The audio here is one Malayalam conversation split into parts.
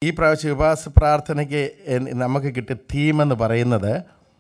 ഈ പ്രാവശ്യം ഉപവാസ പ്രാർത്ഥനയ്ക്ക് എൻ- നമുക്ക് കിട്ടിയ തീമെന്ന് പറയുന്നത്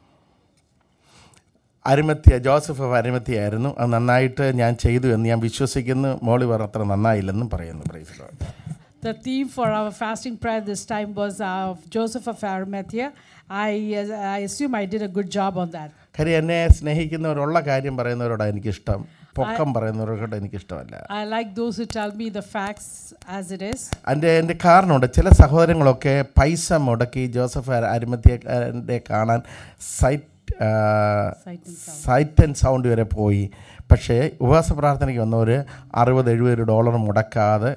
അരിമത്യ ജോസഫ് ഓഫ് അരിമത്യ ആയിരുന്നു അത് നന്നായിട്ട് ഞാൻ ചെയ്തു എന്ന് ഞാൻ വിശ്വസിക്കുന്നു മോളി പറഞ്ഞ അത്ര നന്നായില്ലെന്നും പറയുന്നു praise Lord. The theme for our fasting prayer this time was uh, of Joseph of Arimathea. I, uh, I assume I did a good job on that. കാര്യം എന്നെ സ്നേഹിക്കുന്നവരുള്ള കാര്യം പറയുന്നവരോടാണ് എനിക്കിഷ്ടം പൊക്കം പറയുന്നവരോട് എനിക്കിഷ്ടമല്ല I like those who tell me the facts as it is. അതിൻ്റെ എൻ്റെ കാരണമുണ്ട് ചില സഹോദരങ്ങളൊക്കെ പൈസ മുടക്കി ജോസഫ് അരിമത്യക്കാരൻ്റെ കാണാൻ സൈറ്റ് ആ, Sight and sound. Sight and sound വരെ പോയി പക്ഷേ ഉപവാസ പ്രാർത്ഥനയ്ക്ക് വന്നവർ അറുപത് എഴുപത് ഡോളർ മുടക്കാതെ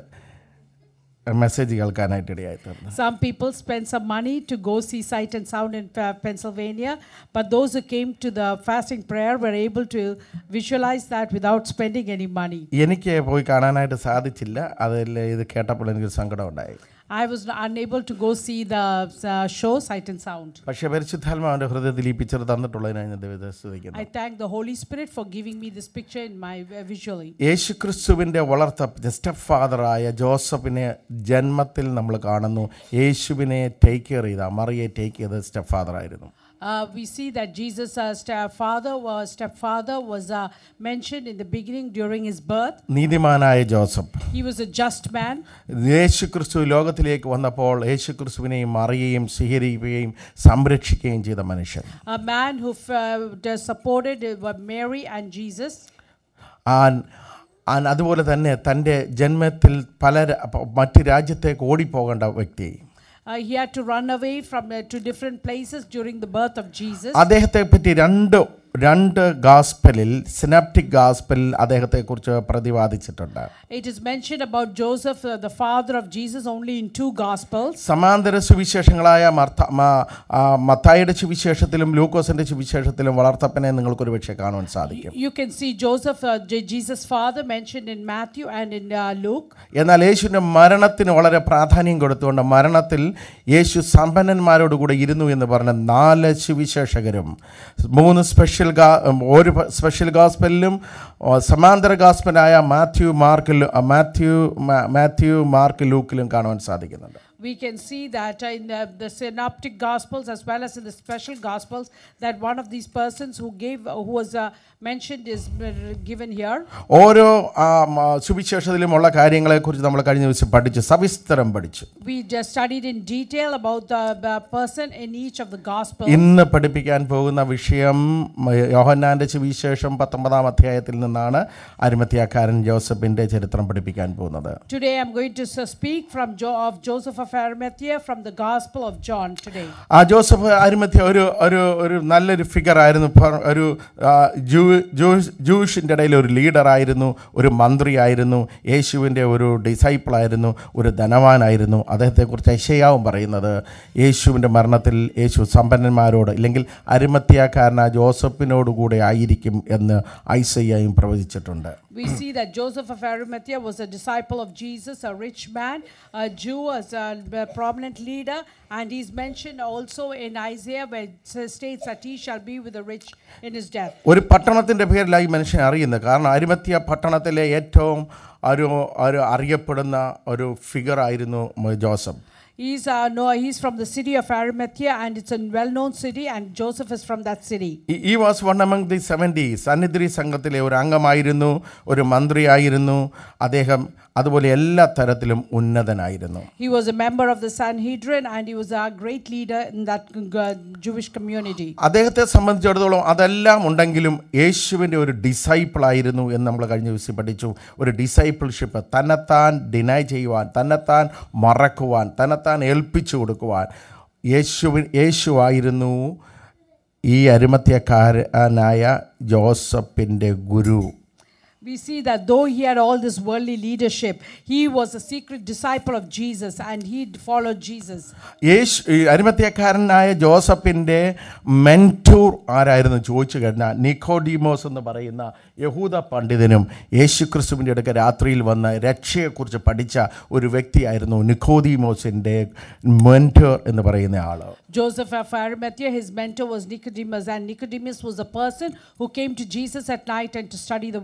മെസ്സേജ് കേൾക്കാനായിട്ട് ഇടയായി തീർന്നു Some people spent some money to go see Sight and Sound in uh, Pennsylvania, but those who came to the fasting prayer were able to visualize that without spending any money. എനിക്ക് പോയി കാണാനായിട്ട് സാധിച്ചില്ല അതിൽ ഇത് കേട്ടപ്പോൾ എനിക്കൊരു സങ്കടം ഉണ്ടായി I was unable to go see the uh, show Sight and Sound. പക്ഷേ പരിശുദ്ധാത്മാവിൻ്റെ ഹൃദയത്തിൽ ഈ പിക്ചർ തന്നിട്ടുള്ളതിനായി ഞാൻ ദൈവത്തെ സ്തുതിക്കുന്നു I thank the Holy Spirit for giving me this picture in my uh, visually. യേശുക്രിസ്തുവിൻ്റെ വളർത്ത സ്റ്റെപ്പ് ഫാദറായ ജോസഫിനെ ജന്മത്തിൽ നമ്മൾ കാണുന്നു യേശുവിനെ ടേക്ക് കെയർ ചെയ്ത മറിയെ ടേക്ക് ചെയ്ത സ്റ്റെപ്പ് ഫാദറായിരുന്നു Uh, we see that Jesus' uh, stepfather was stepfather was uh, mentioned in the beginning during his birth. നീതിമാനായ Joseph He was a just man. യേശുക്രിസ്തു ലോകത്തിലേക്ക് വന്നപ്പോൾ യേശുക്രിസ്തുവിനെയും മറിയെയും സ്വീകരിക്കുകയും സംരക്ഷിക്കുകയും ചെയ്ത മനുഷ്യൻ a man who uh, supported uh, Mary and Jesus. ആൻ ആൻ അതുപോലെ തന്നെ തൻ്റെ ജന്മത്തിൽ പല ര- മറ്റ് രാജ്യത്തേക്ക് ഓടിപ്പോകേണ്ട വ്യക്തി Uh, he had to run away from uh, to different places during the birth of Jesus. അദ്ദേഹത്തെ പറ്റി രണ്ട് രണ്ട് ഗാസ്പലിൽ സിനാപ്റ്റിക് ഗാസ്പലിൽ അദ്ദേഹത്തെക്കുറിച്ച് പ്രതിപാദിച്ചിട്ടുണ്ട് It is mentioned about Joseph, uh, the father of Jesus, only in two Gospels. സമാന്തര സുവിശേഷങ്ങളായ മർത്ത മ- ആ, മത്തായിയുടെ സുവിശേഷത്തിലും ലൂക്കോസിന്റെ സുവിശേഷത്തിലും വളർത്തപ്പനെ നിങ്ങൾക്കൊരു പക്ഷേ കാണുവാൻ സാധിക്കും You can see Joseph, uh, J- Jesus' father, mentioned in Matthew and in uh, Luke. എന്നാൽ യേശുവിൻ്റെ മരണത്തിന് വളരെ പ്രാധാന്യം കൊടുത്തുകൊണ്ട് മരണത്തിൽ യേശു സമ്പന്നന്മാരോട് കൂടെ ഇരുന്നു എന്ന് പറഞ്ഞ നാല് സുവിശേഷകരും മൂന്ന് സ്പെഷ്യൽ ഗാ ഒരു പ- സ്പെഷ്യൽ ഗാസ്പലിലും ഓ, സമാന്തര ഗാസ്പലായ മാത്യു മാർക്ക് ലു- മാത്യു മാ- മാത്യു മാർക്ക് ലൂക്കിലും കാണുവാൻ സാധിക്കുന്നുണ്ട് We can see that uh, in the, the synoptic gospels as well as in the special gospels that one of these persons who gave uh, who was uh, mentioned is uh, given here. ഓരോ ആ, മ, സുവിശേഷത്തിലുമുള്ള കാര്യങ്ങളെക്കുറിച്ച് നമ്മൾ കഴിഞ്ഞ ദിവസം പഠിച്ചു സവിസ്തരം പഠിച്ചു We just studied in detail about the, the person in each of the gospels. ഇന്ന് പഠിപ്പിക്കാൻ പോകുന്ന വിഷയം മ, യോഹന്നാന്റെ സുവിശേഷം പത്തൊമ്പതാം അധ്യായത്തിൽ നിന്നാണ് അരിമത്യാക്കാരൻ ജോസഫിന്റെ ചരിത്രം പഠിപ്പിക്കാൻ പോകുന്നത് Today I'm going to uh, speak from jo- of Joseph of Arimathea from the Gospel of John today. ആ ജോസഫ് അരിമത്യ ഒരു ഒരു ഒരു നല്ലൊരു ഫിഗർ ആയിരുന്നു പ- ഒരു ആ, ജൂ ജൂഷ് ജൂഷിൻ്റെ ഇടയിൽ ഒരു ലീഡറായിരുന്നു ഒരു മന്ത്രിയായിരുന്നു യേശുവിൻ്റെ ഒരു ഡിസൈപ്പിളായിരുന്നു ഒരു ധനവാനായിരുന്നു അദ്ദേഹത്തെക്കുറിച്ച് ഐശയാവും പറയുന്നത് യേശുവിൻ്റെ മരണത്തിൽ യേശു സമ്പന്നന്മാരോട് ഇല്ലെങ്കിൽ അരിമത്യാക്കാരനായ ജോസഫിനോടുകൂടെ ആയിരിക്കും എന്ന് ഐസയ്യായും പ്രവചിച്ചിട്ടുണ്ട് We see that Joseph of Arimathea was a disciple of Jesus, a rich man, a Jew, as a a prominent leader, and he's mentioned also in Isaiah where it states that he shall be with the rich in his death. ഒരു പട്ടണത്തിൻ്റെ പേരിലായി മനുഷ്യൻ അറിയുന്നത് കാരണം അരിമത്യ പട്ടണത്തിലെ ഏറ്റവും ഒരു ഒരു അറിയപ്പെടുന്ന ഒരു ഫിഗറായിരുന്നു Joseph He's uh, no, he's from the city of Arimathea, and it's a well-known city, and Joseph is from that city. He was one among the seventy സന്നിധി സംഘത്തിലെ ഒരു അംഗമായിരുന്നു ഒരു മന്ത്രിയായിരുന്നു അദ്ദേഹം അതുപോലെ എല്ലാ തരത്തിലും ഉന്നതനായിരുന്നു He was a member of the Sanhedrin, and he was a great leader in that uh, Jewish community. അദ്ദേഹത്തെ സംബന്ധിച്ചിടത്തോളം അതെല്ലാം ഉണ്ടെങ്കിലും യേശുവിൻ്റെ ഒരു ഡിസൈപ്പിളായിരുന്നു എന്ന് നമ്മൾ കഴിഞ്ഞ ദിവസം പഠിച്ചു ഒരു ഡിസൈപ്പിൾഷിപ്പ് തന്നെത്താൻ ഡിനൈ ചെയ്യുവാൻ തന്നെത്താൻ മറക്കുവാൻ തന്നെത്താൻ ഏൽപ്പിച്ചു കൊടുക്കുവാൻ യേശുവിൻ യേശുവായിരുന്നു ഈ അരുമത്യക്കാരനായ ജോസഫിൻ്റെ ഗുരു We see that though he had all this worldly leadership, he was a secret disciple of Jesus and he followed Jesus. യേശു ഈ അരിമത്യക്കാരനായ ജോസഫിൻ്റെ മെൻറ്റൂർ ആരായിരുന്നു ചോദിച്ചു കഴിഞ്ഞാൽ നിക്കോഡീമോസ് എന്ന് പറയുന്ന യഹൂദ പണ്ഡിതനും യേശു ക്രിസ്തുവിൻ്റെ അടുക്ക രാത്രിയിൽ വന്ന് രക്ഷയെക്കുറിച്ച് പഠിച്ച ഒരു വ്യക്തിയായിരുന്നു നിക്കോദീമോസിൻ്റെ മെൻറ്റോർ എന്ന് പറയുന്ന ആൾ Joseph of Arimathea, his mentor was Nicodemus, and Nicodemus was a person who came to Jesus at night and to study the Word of God.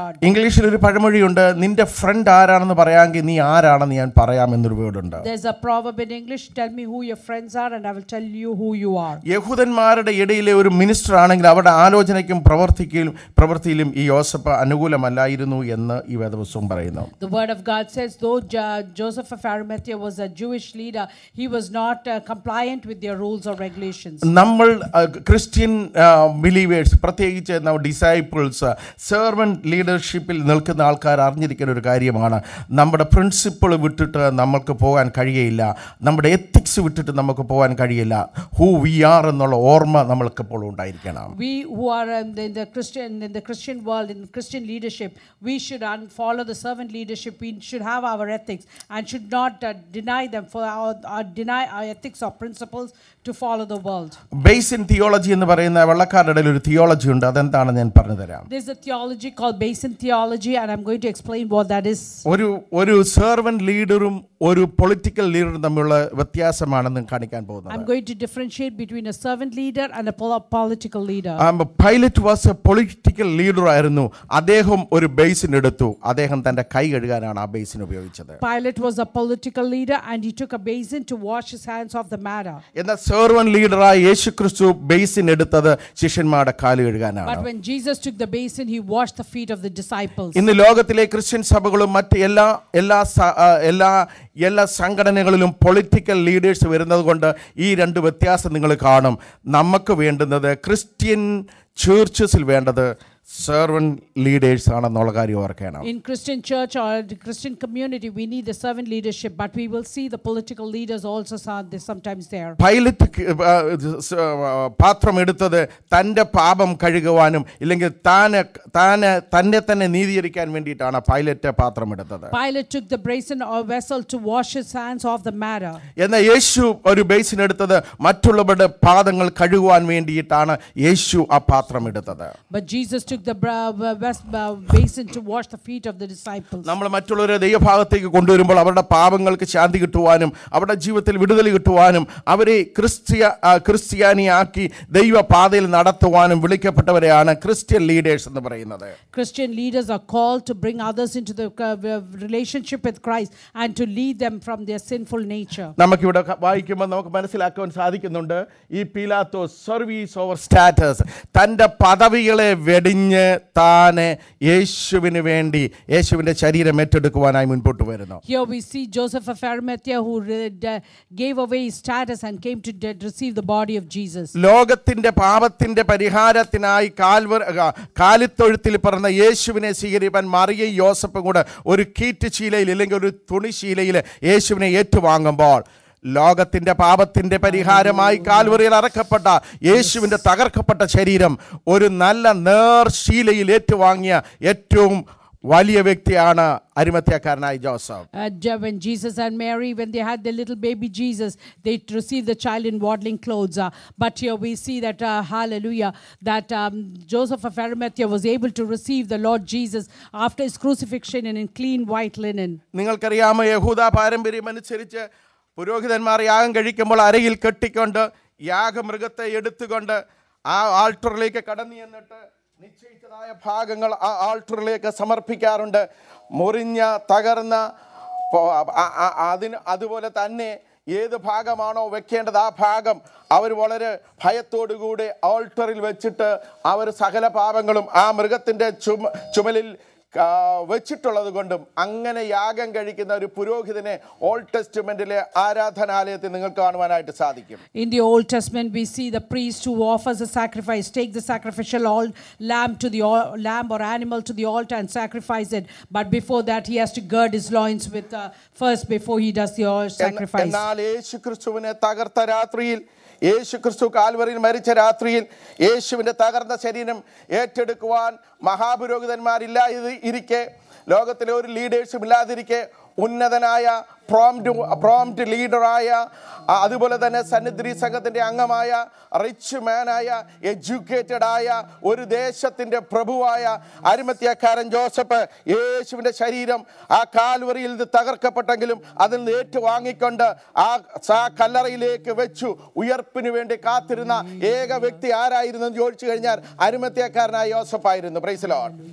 God. ഇംഗ്ലീഷിൽ ഒരു പഴമൊഴിയുണ്ട് നിന്റെ ഫ്രണ്ട് ആരാണെന്ന് പറയാമെങ്കിൽ നീ ആരാണെന്ന് ഞാൻ പറയാമെന്നൊരു വേർഡുണ്ട് There's a proverb in English tell me who your friends are, and I will tell you who you are. യഹൂദന്മാരുടെ ഇടയിലെ ഒരു മിനിസ്റ്റർ ആണെങ്കിൽ അവരുടെ ആലോചനയ്ക്കും പ്രവർത്തിക്കലും പ്രവൃത്തിയിലും ഈ യോസഫ് അനുകൂലമല്ലായിരുന്നു എന്ന് ഈ വേദപുസ്തകം പറയുന്നു The word of God says, though Jo- Joseph of Arimathea was a Jewish leader, he was not uh, compliant with their rules or regulations. നമ്മൾ ക്രിസ്ത്യൻ ബിലീവേഴ്സ് പ്രത്യേകിച്ച് ഡിസൈപ്പിൾസ് സെർവൻറ്റ് ലീഡർഷിപ്പിൽ നിൽക്കുന്ന ആൾക്കാർ അറിഞ്ഞിരിക്കുന്ന ഒരു കാര്യമാണ് നമ്മുടെ പ്രിൻസിപ്പിൾ വിട്ടിട്ട് നമുക്ക് പോകാൻ കഴിയയില്ല നമ്മുടെ എത്തിക്സ് വിട്ടിട്ട് നമുക്ക് പോകാൻ കഴിയില്ല ഹൂ വി ആർ എന്നുള്ള ഓർമ്മ നമ്മൾക്കിപ്പോൾ ഉണ്ടായിരിക്കണം We who are um, in the Christian in the Christian world in Christian leadership, we should un- follow the servant leadership. We should have our ethics and should not uh, deny them for our, our deny our ethics or principles to follow the world. Basin theology എന്ന് പറയുന്ന വെള്ളക്കാരുടെ ഇടയിൽ ഒരു തിയോളജി ഉണ്ട് അതെന്താണെന്ന് ഞാൻ പറഞ്ഞു തരാം There's a theology called Basin theology, and I'm going to explain what that is. ഒരു ഒരു സെർവൻറ്റ് ലീഡറും ഒരു പൊളിറ്റിക്കൽ ലീഡറും തമ്മിലുള്ള വ്യത്യാസമാണെന്ന് കാണിക്കാൻ പോകുന്നത് I'm going to differentiate between a servant leader and a pol- political leader. Pilate was a political leader ആയിരുന്നു അദ്ദേഹം ഒരു ബേസിൻ എടുത്തു അദ്ദേഹം തന്റെ കൈ കഴുകാനാണ് ആ ബേസിൻ ഉപയോഗിച്ചത് Pilate was a political leader and he took a basin to wash his hands of the matter. എന്നാൽ സെർവൻ ലീഡറായ യേശു ക്രിസ്തു ബേസിൻ എടുത്തത് ശിഷ്യന്മാരുടെ കാല് കഴുകാനാണ് But when Jesus took the basin, he washed the feet of the disciples. ഇന്ന് ലോകത്തിലെ ക്രിസ്ത്യൻ സഭകളും മറ്റ് എല്ലാ എല്ലാ സ- ആ, എല്ലാ എല്ലാ സംഘടനകളിലും പൊളിറ്റിക്കൽ ലീഡേഴ്സ് വരുന്നത് കൊണ്ട് ഈ രണ്ട് വ്യത്യാസം നിങ്ങൾ കാണും നമുക്ക് വേണ്ടുന്നത് ക്രിസ്ത്യൻ ചേർച്ചസിൽ വേണ്ടത് സെർവൻ ലീഡേഴ്സ് ആണെന്നുള്ള കാര്യം ഓർക്കണം In Christian church or the Christian community, we need the servant leadership, but we will see the political leaders also some- they're sometimes there. Pilate ക- ആ, സ്- ആ, പാത്രം എടുത്തത് തൻ്റെ പാപം കഴുകുവാനും ഇല്ലെങ്കിൽ താന് താന് തന്നെ തന്നെ നീതീകരിക്കാൻ വേണ്ടിയിട്ടാണ് പൈലറ്റ് പാത്രം എടുത്തത് Pilate took the basin or vessel to wash his hands of the matter. എന്നാൽ യേശു ഒരു ബേസിൻ എടുത്തത് മറ്റുള്ളവരുടെ പാദങ്ങൾ കഴുകുവാൻ വേണ്ടിയിട്ടാണ് യേശു ആ പാത്രം എടുത്തത് But Jesus took the bra- uh, ves- uh, basin to wash the feet of the disciples. നമ്മൾ മറ്റുള്ളവരെ ദൈവഭാഗത്തേക്ക് കൊണ്ടുവരുമ്പോൾ അവരുടെ പാപങ്ങൾക്ക് ശാന്തി കിട്ടുവാനും അവരുടെ ജീവിതത്തിൽ വിടുതൽ കിട്ടുവാനും അവരെ ക്രിസ്ത്യ ആ, ക്രിസ്ത്യാനിയാക്കി ദൈവപാതയിൽ നടത്തുവാനും വിളിക്കപ്പെട്ടവരെയാണ് ക്രിസ്ത്യൻ ലീഡേഴ്സ് എന്ന് പറയുന്നത് Christian leaders are called to bring others into the uh, relationship with Christ and to lead them from their sinful nature. നമുക്കിവിടെ ക- വായിക്കുമ്പോൾ നമുക്ക് മനസ്സിലാക്കുവാൻ സാധിക്കുന്നുണ്ട് ഈ പീലാത്തോ സർവീസ് ഓവർ സ്റ്റാറ്റസ് തൻ്റെ പദവികളെ വെടിഞ്ഞ് താനെ യേശുവിന് വേണ്ടി യേശുവിൻ്റെ ശരീരം ഏറ്റെടുക്കുവാനായി മുൻപോട്ട് വരുന്നു Here we see Joseph of Arimathea who re- de- gave away his status and came to de- receive the body of Jesus. ലോകത്തിന്റെ പാപത്തിന്റെ പരിഹാരത്തിനായി കാൽവർ ആ, കാലിത്തൊഴുത്തിൽ പറഞ്ഞ യേശുവിനെ സ്വീകരിപ്പാൻ മറിയയും യോസഫും കൂടെ ഒരു കീറ്റ് ശീലയിൽ അല്ലെങ്കിൽ ഒരു തുണിശീലയിൽ യേശുവിനെ ഏറ്റുവാങ്ങുമ്പോൾ ലോകത്തിന്റെ പാപത്തിന്റെ പരിഹാരമായി കാൽവറിയിൽ അറക്കപ്പെട്ട യേശുവിന്റെ തകർക്കപ്പെട്ട ശരീരം ഒരു നല്ല നേർശീലയിൽ ഏറ്റുവാങ്ങിയ ഏറ്റവും വലിയ വ്യക്തിയാണ് അരിമത്യക്കാരനായ Joseph Uh, Je- when Jesus and Mary, when they had their little baby Jesus, they received the child in waddling clothes. Uh, but here we see that, uh, hallelujah, that um, Joseph of Arimathea was able to receive the Lord Jesus after his crucifixion and in clean white linen. നിങ്ങൾക്കറിയാമോ യഹൂദ പാരമ്പര്യം അനുസരിച്ച് പുരോഹിതന്മാർ യാഗം കഴിക്കുമ്പോൾ അരയിൽ കെട്ടിക്കൊണ്ട് യാഗമൃഗത്തെ എടുത്തുകൊണ്ട് ആ ആൾട്ടറിലേക്ക് കടന്നു ചെന്നിട്ട് നിശ്ചയിച്ചതായ ഭാഗങ്ങൾ ആ ആൾട്ടറിലേക്ക് സമർപ്പിക്കാറുണ്ട് മുറിഞ്ഞ തകർന്ന പോ- ആ- ആ- അതിന് അതുപോലെ തന്നെ ഏത് ഭാഗമാണോ വെക്കേണ്ടത് ആ ഭാഗം അവർ വളരെ ഭയത്തോടുകൂടി ആൾട്ടറിൽ വെച്ചിട്ട് അവർ സകല പാപങ്ങളും ആ മൃഗത്തിൻ്റെ ചുമ ചുമലിൽ ആ, വെച്ചിട്ടുള്ളത് കൊണ്ടും അങ്ങനെ യാഗം കഴിക്കുന്ന ഒരു പുരോഹിതനെ ഓൾഡ് ടെസ്റ്റ്മെന്റിലെ ആരാധനാലയത്തിൽ നിങ്ങൾക്ക് കാണുവാനായിട്ട് സാധിക്കും In the Old Testament, we see the priest who offers a sacrifice take the sacrificial al- lamb to the al- lamb or animal to the altar and sacrifice it. But before that, he has to gird his loins with uh, first before he does the uh, എന്ന- sacrifice. എന്നാൽ യേശു ക്രിസ്തുവിനെ തകർത്ത രാത്രിയിൽ യേശു ക്രിസ്തു കാൽവറിയിൽ മരിച്ച രാത്രിയിൽ യേശുവിൻ്റെ തകർന്ന ശരീരം ഏറ്റെടുക്കുവാൻ മഹാപുരോഹിതന്മാരില്ല ഇത് ഇരിക്കെ ലോകത്തിലെ ഒരു ലീഡേഴ്സും ഇല്ലാതിരിക്കെ ഉന്നതനായ പ്രോംറ്റ് പ്രോംറ്റ് ലീഡറായ ആ, അതുപോലെ തന്നെ സന്നിധി സംഘത്തിൻ്റെ അംഗമായ റിച്ച് മാനായ എഡ്യൂക്കേറ്റഡ് ആയ ഒരു ദേശത്തിൻ്റെ പ്രഭുവായ അരിമത്യക്കാരൻ ജോസഫ് യേശുവിൻ്റെ ശരീരം ആ കാൽവറിയിൽ നിന്ന് തകർക്കപ്പെട്ടെങ്കിലും അതിൽ നിന്ന് ഏറ്റുവാങ്ങിക്കൊണ്ട് ആ ആ കല്ലറയിലേക്ക് വെച്ചു ഉയർപ്പിന് വേണ്ടി കാത്തിരുന്ന ഏക വ്യക്തി ആരായിരുന്നു എന്ന് ചോദിച്ചു കഴിഞ്ഞാൽ അരിമത്യക്കാരനായ യോസഫ് ആയിരുന്നു പ്രൈസലോൺ Hallelujah.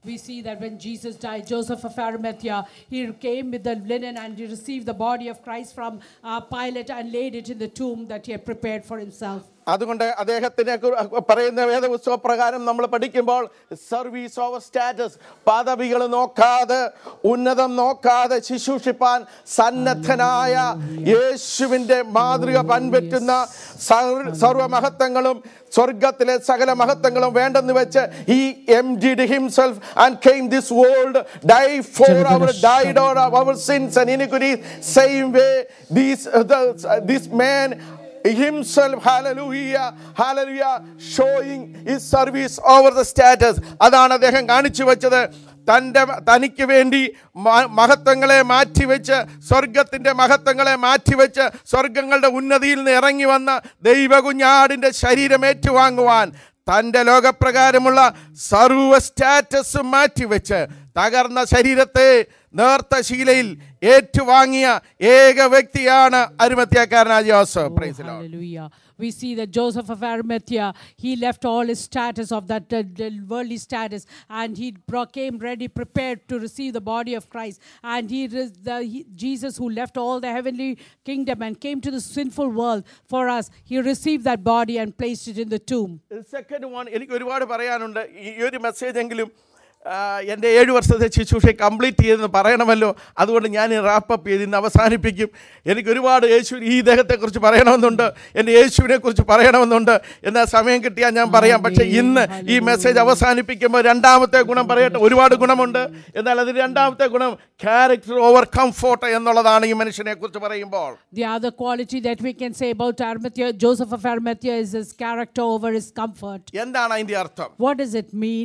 We see that when Jesus died, Joseph of Arimathea, he came with the linen and he received the body of Christ from uh, Pilate and laid it in the tomb that he had prepared for himself. അതുകൊണ്ട് അദ്ദേഹത്തിനെ കു- പറയുന്ന വേദപുസ്തക പ്രകാരം നമ്മൾ പഠിക്കുമ്പോൾ സർവീസ് ഓവർ സ്റ്റാറ്റസ് പദവികൾ നോക്കാതെ ഉന്നതം നോക്കാതെ ശുശ്രൂഷിപ്പാൻ സന്നദ്ധനായ യേശുവിൻ്റെ മാതൃക പൻപറ്റുന്ന സർ- സർവ്വമഹത്വങ്ങളും സ്വർഗത്തിലെ സകല മഹത്വങ്ങളും വേണ്ടെന്ന് വെച്ച് he emptied himself and came this world die for our died for our sins and iniquity same way these this man himself hallelujah hallelujah showing his service over the status അതാണ് അദ്ദേഹം കാണിച്ചു വെച്ചത് തൻ്റെ തനിക്ക് വേണ്ടി മ- മഹത്വങ്ങളെ മാറ്റിവെച്ച് സ്വർഗത്തിൻ്റെ മഹത്വങ്ങളെ മാറ്റിവെച്ച് സ്വർഗങ്ങളുടെ ഉന്നതിയിൽ നിന്ന് ഇറങ്ങി വന്ന ദൈവകുഞ്ഞാടിൻ്റെ ശരീരം ഏറ്റുവാങ്ങുവാൻ തൻ്റെ ലോകപ്രകാരമുള്ള സർവ സ്റ്റാറ്റസും മാറ്റിവെച്ച് തകർന്ന ശരീരത്തെ നേർത്ത ശീലയിൽ ഏറ്റുവാങ്ങിയ ഏക വ്യക്തിയാണ് അരുമത്യാക്കാരനായ Joseph Praise the Lord. Hallelujah. We see that Joseph of Arimathea, he left all his status of that uh, the worldly status and he bro- came ready, prepared to receive the body of Christ. And he, res- the, he, Jesus, who left all the heavenly kingdom and came to the sinful world for us, he received that body and placed it in the tomb. Second one എനിക്ക് ഒരുപാട് പറയാനുണ്ട് ഈ ഒരു മെസ്സേജ് എങ്കിലും ആ, എൻ്റെ ഏഴ് വർഷത്തെ ശുശ്രൂഷ കംപ്ലീറ്റ് ചെയ്തെന്ന് പറയണമല്ലോ അതുകൊണ്ട് ഞാൻ റാപ്പപ്പ് ചെയ്ത് ഇന്ന് അവസാനിപ്പിക്കും എനിക്ക് ഒരുപാട് യേശു ഈ ഇദ്ദേഹത്തെക്കുറിച്ച് പറയണമെന്നുണ്ട് എൻ്റെ യേശുവിനെ കുറിച്ച് പറയണമെന്നുണ്ട് എന്നാൽ സമയം കിട്ടിയാൽ ഞാൻ പറയാം പക്ഷേ ഇന്ന് ഈ മെസ്സേജ് അവസാനിപ്പിക്കുമ്പോൾ രണ്ടാമത്തെ ഗുണം പറയട്ടെ ഒരുപാട് ഗുണമുണ്ട് എന്നാൽ അതിന് രണ്ടാമത്തെ ഗുണം ക്യാരക്ടർ ഓവർ കംഫോർട്ട് എന്നുള്ളതാണ് ഈ മനുഷ്യനെ കുറിച്ച് പറയുമ്പോൾ The other quality that we can say about Arimathea, Joseph of Arimathea, is his character over his comfort. എന്താണ് അതിൻ്റെ അർത്ഥം What does it mean?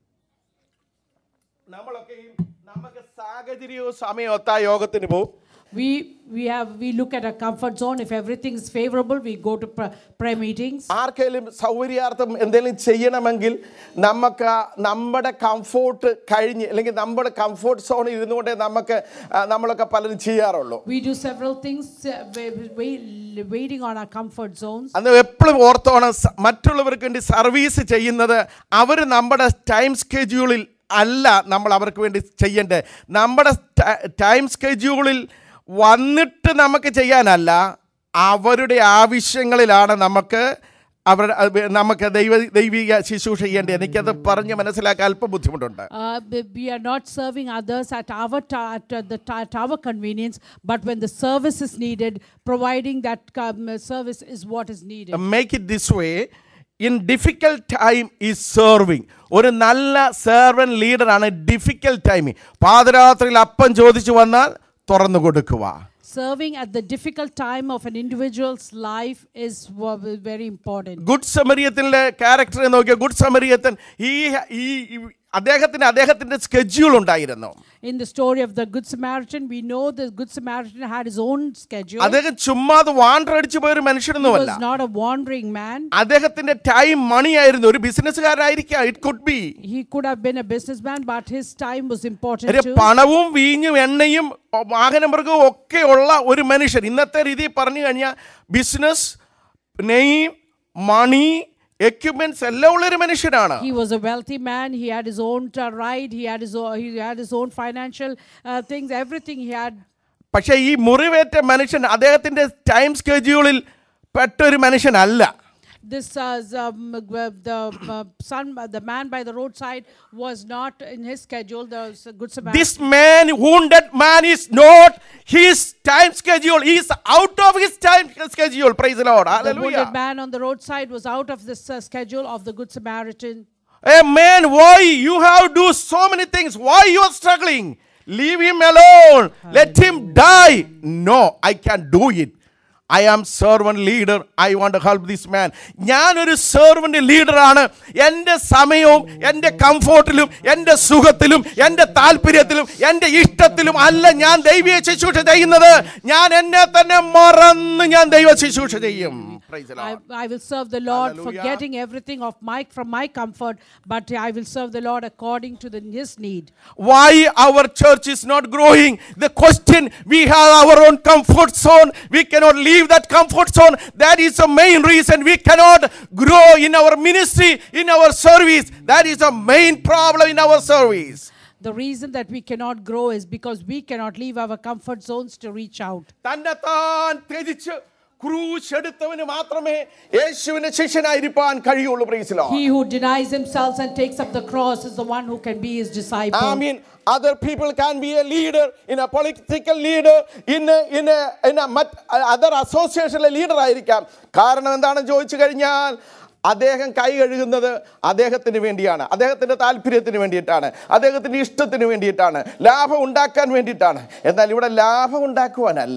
നമ്മളൊക്കെയും നമുക്ക് സാഹചര്യവും സമയവും ഒത്താ യോഗത്തിന് പോകും We we have we look at a comfort zone. If everything is favorable, we go to pra- prayer meetings. ആർക്കെങ്കിലും സൗകര്യാർത്ഥം എന്തെങ്കിലും ചെയ്യണമെങ്കിൽ നമുക്ക് നമ്മുടെ കംഫോർട്ട് കഴിഞ്ഞ് അല്ലെങ്കിൽ നമ്മുടെ കംഫോർട്ട് സോണിൽ ഇരുന്നുകൊണ്ടേ നമുക്ക് ആ, നമ്മളൊക്കെ പലരും ചെയ്യാറുള്ളൂ We do several things, uh, wa- wa- waiting on our comfort zones. അന്ന് എപ്പോഴും ഓർത്തോണം സ- മറ്റുള്ളവർക്ക് വേണ്ടി സർവീസ് ചെയ്യുന്നത് അവർ നമ്മുടെ ടൈം സ്കെഡ്യൂളിൽ അല്ല നമ്മൾ അവർക്ക് വേണ്ടി ചെയ്യേണ്ടത് നമ്മുടെ ടൈം സ്കെഡ്യൂളിൽ വന്നിട്ട് നമുക്ക് ചെയ്യാനല്ല അവരുടെ ആവശ്യങ്ങളിലാണ് നമുക്ക് അവരുടെ അത് നമുക്ക് ദൈവ ദൈവിക ശുശ്രൂഷ ചെയ്യേണ്ടത് എനിക്കത് പറഞ്ഞ് മനസ്സിലാക്കാൻ അല്പം ബുദ്ധിമുട്ടുണ്ട് Uh, b- we are not serving others at our ta- at, uh, the ta- at our convenience, but when the service is needed, providing that um, service is what is needed. Make it this way in difficult time is serving ഒരു നല്ല സെർവൻ ലീഡറാണ് ഡിഫിക്കൽട്ട് ടൈമിൽ പാതിരാത്രിയിൽ അപ്പം ചോദിച്ചു വന്നാൽ തുറന്നു കൊടുക്കുക Serving at the difficult time of an individual's life is wa- very important. Good സമരിയത്തിൻ്റെ ക്യാരക്ടറെ നോക്കിയ ഗുഡ് സമരിയത്തൻ ഈ ഈ ഈ- അദ്ദേഹത്തിന് അദ്ദേഹത്തിൻ്റെ സ്കെഡ്യൂൾ ഉണ്ടായിരുന്നു In the story of the Good Samaritan, we know the Good Samaritan had his own schedule. അദ്ദേഹം ചുമ്മാതെ വാണ്ടർ അടിച്ചു പോയൊരു He മനുഷ്യനൊന്നുമല്ല was not a wandering man. അദ്ദേഹത്തിന്റെ ടൈം മണിയായിരുന്നു ഒരു ബിസിനസ്സുകാരനായിരിക്കാം it could be He could have been a businessman, but his time was important ഒരു too. പണവും വീഞ്ഞും എണ്ണയും വാഹനമൃഗവും ഒക്കെ ഉള്ള ഒരു മനുഷ്യൻ ഇന്നത്തെ രീതിയിൽ പറഞ്ഞു കഴിഞ്ഞാൽ ബിസിനസ് നെയിം മണി എക്യുപ്മെന്റ്സ് എല്ലാം ഉള്ള ഒരു മനുഷ്യനാണ് He was a wealthy man. He had his own uh, ride. He had his own, he had his own financial uh, things. Everything he had. പക്ഷേ ഈ മുറിവേറ്റ മനുഷ്യൻ അദ്ദേഹത്തിന്റെ ടൈം സ്കെഡ്യൂളിൽ പെട്ട ഒരു മനുഷ്യനല്ല This uh, z- um, uh, the uh, son, uh, the man by the roadside, was not in his schedule. The s- good Samaritan. This man wounded man is not his time schedule he is out of his time schedule praise the lord the hallelujah wounded man on the roadside was out of this uh, schedule of the good Samaritan. Hey man, why you have do so many things? Why you are struggling? Leave him alone. Let him die. No, I can't do it. I am servant leader I want help this man ഞാനൊരു സെർവൻ്റ് ലീഡറാണ് എൻ്റെ സമയവും എൻ്റെ കംഫോർട്ടിലും എൻ്റെ സുഖത്തിലും എൻ്റെ താല്പര്യത്തിലും എൻ്റെ ഇഷ്ടത്തിലും അല്ല ഞാൻ ദൈവീയ ശുശ്രൂഷ ചെയ്യുന്നത് ഞാൻ എന്നെ തന്നെ മറന്ന് ഞാൻ ദൈവ ശുശ്രൂഷ ചെയ്യും Praise the I, Lord. I will serve the Lord, Hallelujah. forgetting everything of my from my comfort, but I will serve the Lord according to the, His need. Why our church is not growing? The question we have our own comfort zone. We cannot leave that comfort zone. That is the main reason we cannot grow in our ministry, in our service. That is the main problem in our service. The reason that we cannot grow is because we cannot leave our comfort zones to reach out. തന്നെത്താൻ ത്യജിച്ച് ക്രൂശ് എടുത്തവന് മാത്രമേ യേശുവിന്റെ ശിഷ്യനായിരിക്കാൻ കഴിയുള്ളൂ praise Lord He who denies himself and takes up the cross is the one who can be his disciple. I mean, other people can be a leader in a political leader in a, in a, in a മറ്റ് other associationലെ ലീഡർ ആയിരിക്കാം കാരണം എന്താണെന്ന് ചോദിച്ചു കഴിഞ്ഞാൽ അദ്ദേഹം കൈ കഴുകുന്നത് അദ്ദേഹത്തിന് വേണ്ടിയാണ് അദ്ദേഹത്തിൻ്റെ താല്പര്യത്തിന് വേണ്ടിയിട്ടാണ് അദ്ദേഹത്തിൻ്റെ ഇഷ്ടത്തിന് വേണ്ടിയിട്ടാണ് ലാഭം ഉണ്ടാക്കാൻ വേണ്ടിയിട്ടാണ് എന്നാൽ ഇവിടെ ലാഭം ഉണ്ടാക്കുവാനല്ല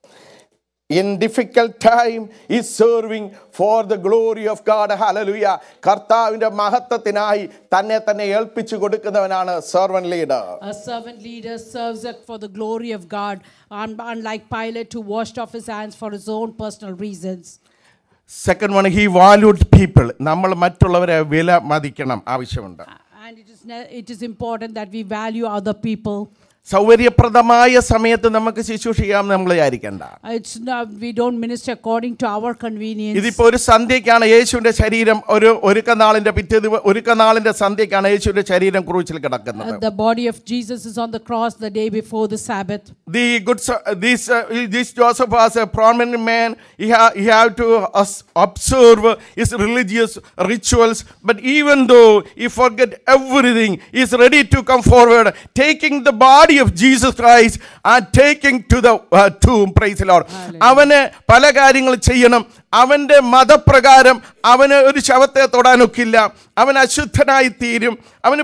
in difficult time is serving for the glory of God hallelujah കർത്താവിൻ്റെ മഹത്വത്തിനായി തന്നെ തന്നെ ഏൽപ്പിച്ചു കൊടുക്കുന്നവനാണ് servant leader A servant leader serves it for the glory of God, un- unlike Pilate who washed off his hands for his own personal reasons. Second one he valued people നമ്മൾ മറ്റുള്ളവരെ വില മതിക്കണം ആവശ്യമുണ്ട് And it is, ne- it is important that we value other people. സൗകര്യപ്രദമായ സമയത്ത് നമുക്ക് ശുശ്രൂഷിക്കാം നമ്മൾ വിചാരിക്കേണ്ട It's not, we don't minister according to our convenience. ഇതിപ്പോ ഒരു സന്ധ്യക്കാണ് യേശുവിന്റെ ശരീരം ഒരു ഒരുക്കനാളിന്റെ പിറ്റേ ദിവ ഒരുക്കനാളിന്റെ സന്ധ്യക്കാണ് യേശുവിന്റെ ശരീരം ക്രൂച്ചിൽ കിടക്കുന്നത് Uh, the body of Jesus is on the cross the day before the Sabbath. the good so- this uh, this Joseph was a prominent man. He ha- he had to us- observe his religious rituals, but even though he forget everything, he is ready to come forward, taking the body of Jesus Christ and taking to the uh, tomb. Praise the Lord. അവന് പല കാര്യങ്ങൾ ചെയ്യണം അവൻ്റെ മതപ്രകാരം അവന് ഒരു ശവത്തെ തൊടാനൊക്കില്ല അവൻ അശുദ്ധനായി തീരും അവന്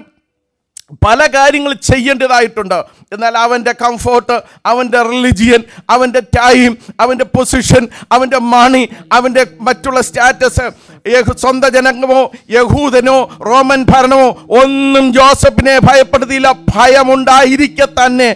പല കാര്യങ്ങൾ ചെയ്യേണ്ടതായിട്ടുണ്ട് എന്നാൽ അവൻ്റെ കംഫോർട്ട് അവൻ്റെ റിലിജിയൻ അവൻ്റെ ടൈം അവൻ്റെ പൊസിഷൻ അവൻ്റെ മണി അവൻ്റെ മറ്റുള്ള സ്റ്റാറ്റസ് സ്വന്തം ജനങ്ങളോ യഹൂദനോ റോമൻ ഭരണമോ ഒന്നും ജോസഫിനെ ഭയപ്പെടുത്തിയില്ല ഭയമുണ്ടായിരിക്കെ തന്നെ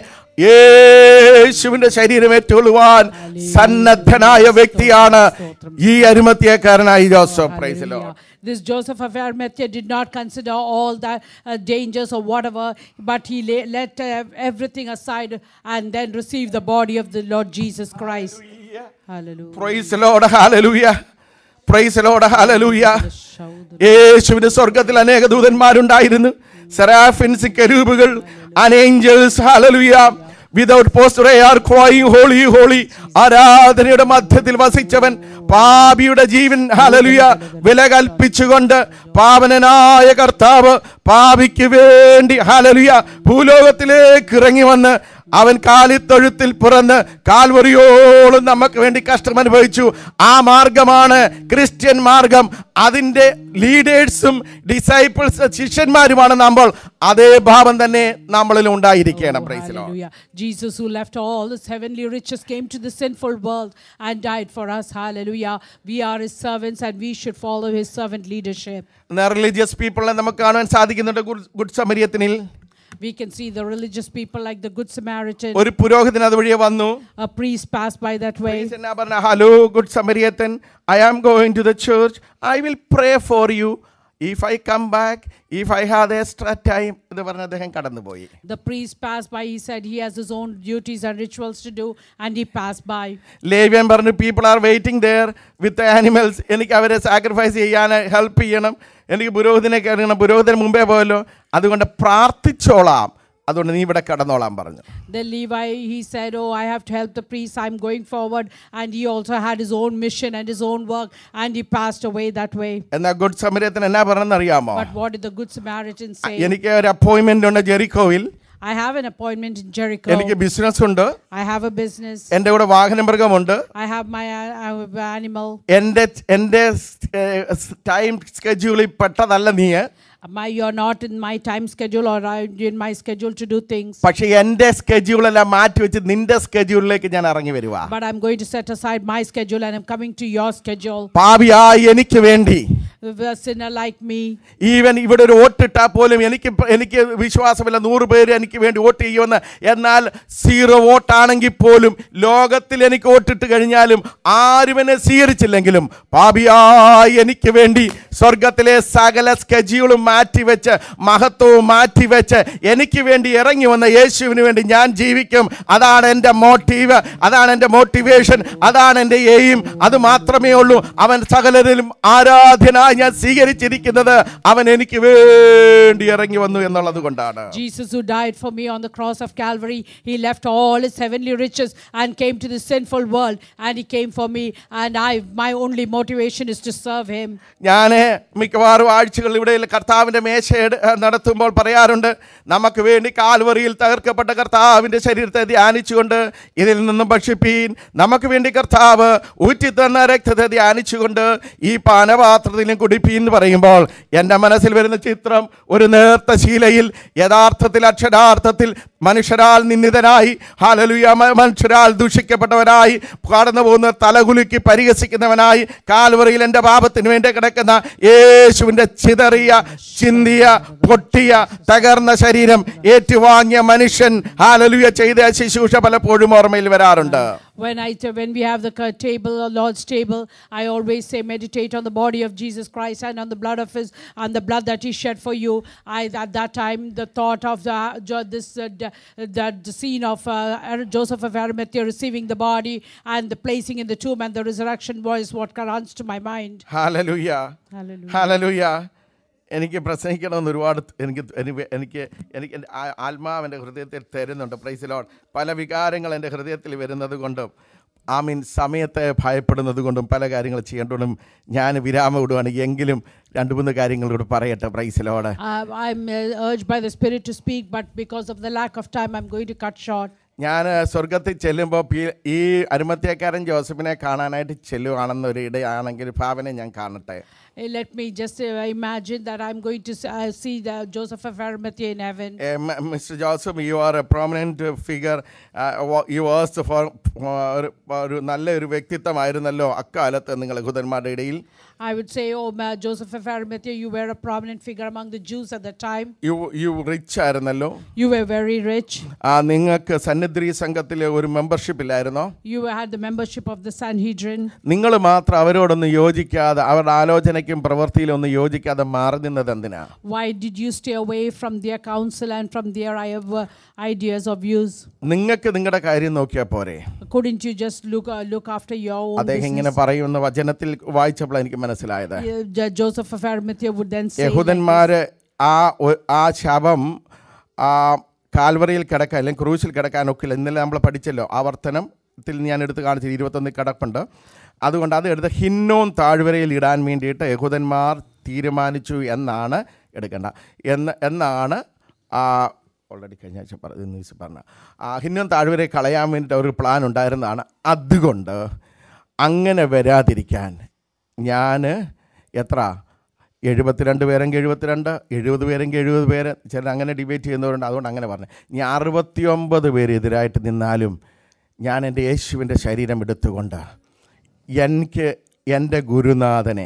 യേശുവിന്റെ ശരീരം ഏറ്റുകൊള്ളുവാൻ സന്നദ്ധനായ വ്യക്തിയാണ് ഈ അരുമത്തിയക്കാരനായി Joseph praise Lord Hallelujah. This Joseph of Arimathea did not consider all the uh, dangers or whatever, but he la- let uh, everything aside and then received the body of the Lord Jesus Christ. Hallelujah. Praise Lord hallelujah praise Lord hallelujah Shout യേശുവിന്റെ സ്വർഗത്തിൽ അനേക ദൂതന്മാരുണ്ടായിരുന്നു സെറാഫിൻസ് കരൂപുകൾ and angels hallelujah without poster are crying holy holy ആരാധനയുടെ മധ്യത്തിൽ വസിച്ചവൻ പാപിയുടെ ജീവൻ ഹലലുയ വില കൽപ്പിച്ചുകൊണ്ട് പാവനനായ കർത്താവ് പാപിക്ക് വേണ്ടി ഹലലുയ ഭൂലോകത്തിലേക്ക് ഇറങ്ങി വന്ന് അവൻ കാലിത്തൊഴുത്തിൽ പിറന്ന് കാൽവറിയോളം നമുക്ക് വേണ്ടി കഷ്ടം അനുഭവിച്ചു ആ മാർഗമാണ് ക്രിസ്ത്യൻ മാർഗം അതിൻ്റെ ലീഡേഴ്സും ഡിസൈപ്പിൾസ് ശിഷ്യന്മാരുമാണ് നമ്മൾ അതേ ഭാവം തന്നെ നമ്മളിൽ ഉണ്ടായിരിക്കണം praise Lord Hallelujah. Jesus, who left all his heavenly riches, came to the sinful world and died for us. Hallelujah. We are his servants and we should follow his servant leadership. Religious പീപ്പിളിനെ നമുക്ക് കാണാൻ സാധിക്കുന്നുണ്ട് ഗുഡ് ഗുഡ് സമരിയത്തിനിൽ We can see the religious people like the Good Samaritan. ഒരു പുരോഹിതൻ അതുവഴിയെ വന്നു A priest passed by that way. എന്നാ പറഞ്ഞ hello good Samaritan I am going to the church I will pray for you if I come back if I have extra time എന്ന് പറഞ്ഞ് അദ്ദേഹം കടന്നുപോയി The priest passed by. He said he has his own duties and rituals to do, and he passed by. ലേവ്യൻ പറഞ്ഞു people are waiting there with animals എനിക്ക് അവരെ സാക്രിഫൈസ് ചെയ്യാൻ ഹെൽപ്പ് ചെയ്യണം എനിക്ക് പുരോഹിതനെ കയറണം പുരോഹിതന് മുമ്പേ പോയല്ലോ അതുകൊണ്ട് പ്രാർത്ഥിച്ചോളാം അതുകൊണ്ട് നീ ഇവിടെ കടന്നോളാം പറഞ്ഞു Then Levi, he said, Oh, I have to help the priest. I'm going forward. And he also had his own mission and his own work, and he passed away that way. എന്നാൽ ഗുഡ് സമരത്തിന് എന്നാ പറഞ്ഞെന്ന് അറിയാമോ But what did the Good Samaritan say? എനിക്ക് ഒരു അപ്പോയിന്റ്മെന്റ് ഉണ്ട് ജെറിക്കോയിൽ I have an appointment in Jericho. എനിക്ക് ബിസിനസ് ഉണ്ട് I have a business. എൻ്റെ കൂടെ വാഹന മൃഗമുണ്ട് I have my uh, uh, animal. എൻ്റെ എൻ്റെ ടൈം സ്കെഡ്യൂളിൽ പെട്ടതല്ല നീ My, you're not in my time schedule or I, in my schedule to do things. പക്ഷെ എൻ്റെ സ്കെഡ്യൂളെല്ലാം മാറ്റി വെച്ച് നിന്റെ സ്കെഡ്യൂളിലേക്ക് ഞാൻ ഇറങ്ങി വരുക But I'm going to set aside my schedule and I'm coming to your schedule. പാപിയായി എനിക്ക് വേണ്ടി a sinner like me. Even ഇവിടെ ഒരു വോട്ടിട്ടാൽ പോലും എനിക്ക് ഇപ്പ- എനിക്ക് വിശ്വാസമില്ല നൂറ് പേര് എനിക്ക് വേണ്ടി വോട്ട് ചെയ്യുമെന്ന് എന്നാൽ സീറോ വോട്ടാണെങ്കിൽ പോലും ലോകത്തിൽ എനിക്ക് വോട്ടിട്ട് കഴിഞ്ഞാലും ആരും എന്നെ സ്വീകരിച്ചില്ലെങ്കിലും പാപിയായി എനിക്ക് വേണ്ടി സ്വർഗത്തിലെ സകല സ്കെഡ്യൂളും മാറ്റിവെച്ച് മഹത്വവും മാറ്റിവെച്ച് എനിക്ക് വേണ്ടി ഇറങ്ങി വന്ന യേശുവിന് വേണ്ടി ഞാൻ ജീവിക്കും അതാണ് എൻ്റെ മോട്ടീവ് അതാണ് എൻ്റെ മോട്ടിവേഷൻ അതാണ് എൻ്റെ എയിം അത് മാത്രമേ ഉള്ളൂ അവൻ സകലരിലും ആരാധ്യനായി ഞാൻ സ്വീകരിച്ചിരിക്കുന്നത് അവൻ എനിക്ക് വേണ്ടി ഇറങ്ങി വന്നു എന്നുള്ളത് കൊണ്ടാണ് Jesus, who died for me on the cross of Calvary, he left all his heavenly riches and came to this sinful world, and he came for me. And I, my only motivation is to serve him. ഞാൻ മിക്കവാറും ആഴ്ചകൾ ഇവിടെ കർത്താവിൻ്റെ മേശ എടു- നടത്തുമ്പോൾ പറയാറുണ്ട് നമുക്ക് വേണ്ടി കാൽവറിയിൽ തകർക്കപ്പെട്ട കർത്താവിൻ്റെ ശരീരത്തെ ധ്യാനിച്ചുകൊണ്ട് ഇതിൽ നിന്നും ഭക്ഷിപ്പീൻ നമുക്ക് വേണ്ടി കർത്താവ് ഊറ്റിത്തന്ന രക്തത്തെ ധ്യാനിച്ചുകൊണ്ട് ഈ പാനപാത്രത്തിലും കുടിപ്പീൻ എന്ന് പറയുമ്പോൾ എൻ്റെ മനസ്സിൽ വരുന്ന ചിത്രം ഒരു നേർത്ത ശീലയിൽ യഥാർത്ഥത്തിൽ അക്ഷരാർത്ഥത്തിൽ മനുഷ്യരാൽ നിന്ദിതനായി ഹാലലുയ മ- മനുഷ്യരാൽ ദൂഷിക്കപ്പെട്ടവനായി കടന്നു പോകുന്ന തലകുലുക്കി പരിഹസിക്കുന്നവനായി കാൽവറിയിൽ എൻ്റെ പാപത്തിന് വേണ്ടി കിടക്കുന്ന യേശുവിൻ്റെ ചിതറിയ ചിന്തിയ പൊട്ടിയ തകർന്ന ശരീരം ഏറ്റുവാങ്ങിയ മനുഷ്യൻ ഹാലലുയ ചെയ്ത ശുശ്രൂഷ പലപ്പോഴും ഓർമ്മയിൽ വരാറുണ്ട് When I when we have the ca- table, or Lord's table, I always say, meditate on the body of Jesus Christ and on the blood of His and the blood that He shed for you. I at that time the thought of the jo- this uh, d- that the scene of uh, Ar- Joseph of Arimathea receiving the body and the placing in the tomb and the resurrection was what runs to my mind. Hallelujah Hallelujah. ഹാലലുയ എനിക്ക് പ്രസംഗിക്കണമെന്ന് ഒരുപാട് എനിക്ക് എനിക്ക് എനിക്ക് എനിക്ക് എൻ്റെ ആ- ആത്മാവ് എൻ്റെ ഹൃദയത്തിൽ തരുന്നുണ്ട് പ്രൈസിലോൺ പല വികാരങ്ങൾ എൻ്റെ ഹൃദയത്തിൽ വരുന്നത് കൊണ്ടും ആ മീൻ സമയത്തെ ഭയപ്പെടുന്നത് കൊണ്ടും പല കാര്യങ്ങൾ ചെയ്യേണ്ടതും ഞാൻ വിരാമം വിടുവാണ് എങ്കിലും രണ്ട് മൂന്ന് കാര്യങ്ങളോട് പറയട്ടെ പ്രൈസിലോട് Uh, I'm uh, urged by the Spirit to speak, but because of the lack of time, I'm going to cut short. ഞാൻ സ്വർഗത്തിൽ ചെല്ലുമ്പോൾ പി- ഈ അരുമത്യക്കാരൻ ജോസഫിനെ കാണാനായിട്ട് ചെല്ലുവാണെന്നൊരു ഇടയാണെങ്കിൽ ഭാവനെ ഞാൻ കാണട്ടെ Uh, Let me just uh, imagine that I'm going to s- uh, see the Joseph of Arimathea in heaven. Mister Joseph you are a prominent figure you was for ഒരു നല്ലൊരു വ്യക്തിത്വമായിരുന്നല്ലോ അക്കാലത്ത് നിങ്ങൾ യഹൂദന്മാരുടെ ഇടയിൽ I would say, oh, ma- Joseph of Arimathea, you were a prominent figure among the Jews at the time. You you rich ആയിരുന്നല്ലോ You were very rich. ആ നിങ്ങൾക്ക് സന്നിധി സംഘത്തിലെ ഒരു മെമ്പർഷിപ്പ് ഇല്ലായിരുന്നോ You had the membership of the Sanhedrin. നിങ്ങൾ മാത്രം അവരോടൊന്ന് യോജിക്കാതെ അവരുടെ ആലോചനയ്ക്കും പ്രവൃത്തിയിലും ഒന്ന് യോജിക്കാതെ മാറി നിന്നത് എന്തിനാ Why did you stay away from their counsel and from their uh, ideas or views? നിങ്ങൾക്ക് നിങ്ങളുടെ കാര്യം നോക്കിയാൽ പോരെ Couldn't you just look uh, look after your own അദ്ദേഹം business? ഇങ്ങനെ പറയുന്ന വചനത്തിൽ വായിച്ചപ്പോൾ എനിക്ക് മനസ്സിലായത് Yeah, Jo- Joseph of Arimathea would then say, like this. യഹൂദന്മാര് ആ ഒ- ആ ശവം ആ കാൽവറിയിൽ കിടക്കാൻ അല്ലെങ്കിൽ ക്രൂശിൽ കിടക്കാൻ ഒക്കില്ല ഇന്നലെ നമ്മൾ പഠിച്ചല്ലോ ആവർത്തനത്തിൽ ഞാൻ എടുത്ത് കാണിച്ചത് ഇരുപത്തൊന്ന് കിടപ്പുണ്ട് അതുകൊണ്ട് അത് എടുത്ത് ഹിന്നോൻ താഴ്വരയിൽ ഇടാൻ വേണ്ടിയിട്ട് യഹൂദന്മാർ തീരുമാനിച്ചു എന്നാണ് എടുക്കേണ്ട എന്ന് എന്നാണ് ആ ഓൾറെഡി കഴിഞ്ഞ ആഴ്ച പറഞ്ഞ ന്യൂസ് പറഞ്ഞ ആ ഹിന്നോൻ താഴ്വരയിൽ കളയാൻ വേണ്ടിയിട്ട് ഒരു പ്ലാൻ ഉണ്ടായിരുന്നതാണ് അതുകൊണ്ട് അങ്ങനെ വരാതിരിക്കാൻ ഞാൻ എത്ര എഴുപത്തിരണ്ട് പേരെങ്കിൽ എഴുപത്തിരണ്ട് എഴുപത് പേരെങ്കിൽ എഴുപത് പേര് ചിലർ അങ്ങനെ ഡിബേറ്റ് ചെയ്യുന്നവരുണ്ട് അതുകൊണ്ട് അങ്ങനെ പറഞ്ഞു ഞാൻ അറുപത്തിയൊമ്പത് പേര് എതിരായിട്ട് നിന്നാലും ഞാൻ എൻ്റെ യേശുവിൻ്റെ ശരീരം എടുത്തുകൊണ്ട് എനിക്ക് എൻ്റെ ഗുരുനാഥനെ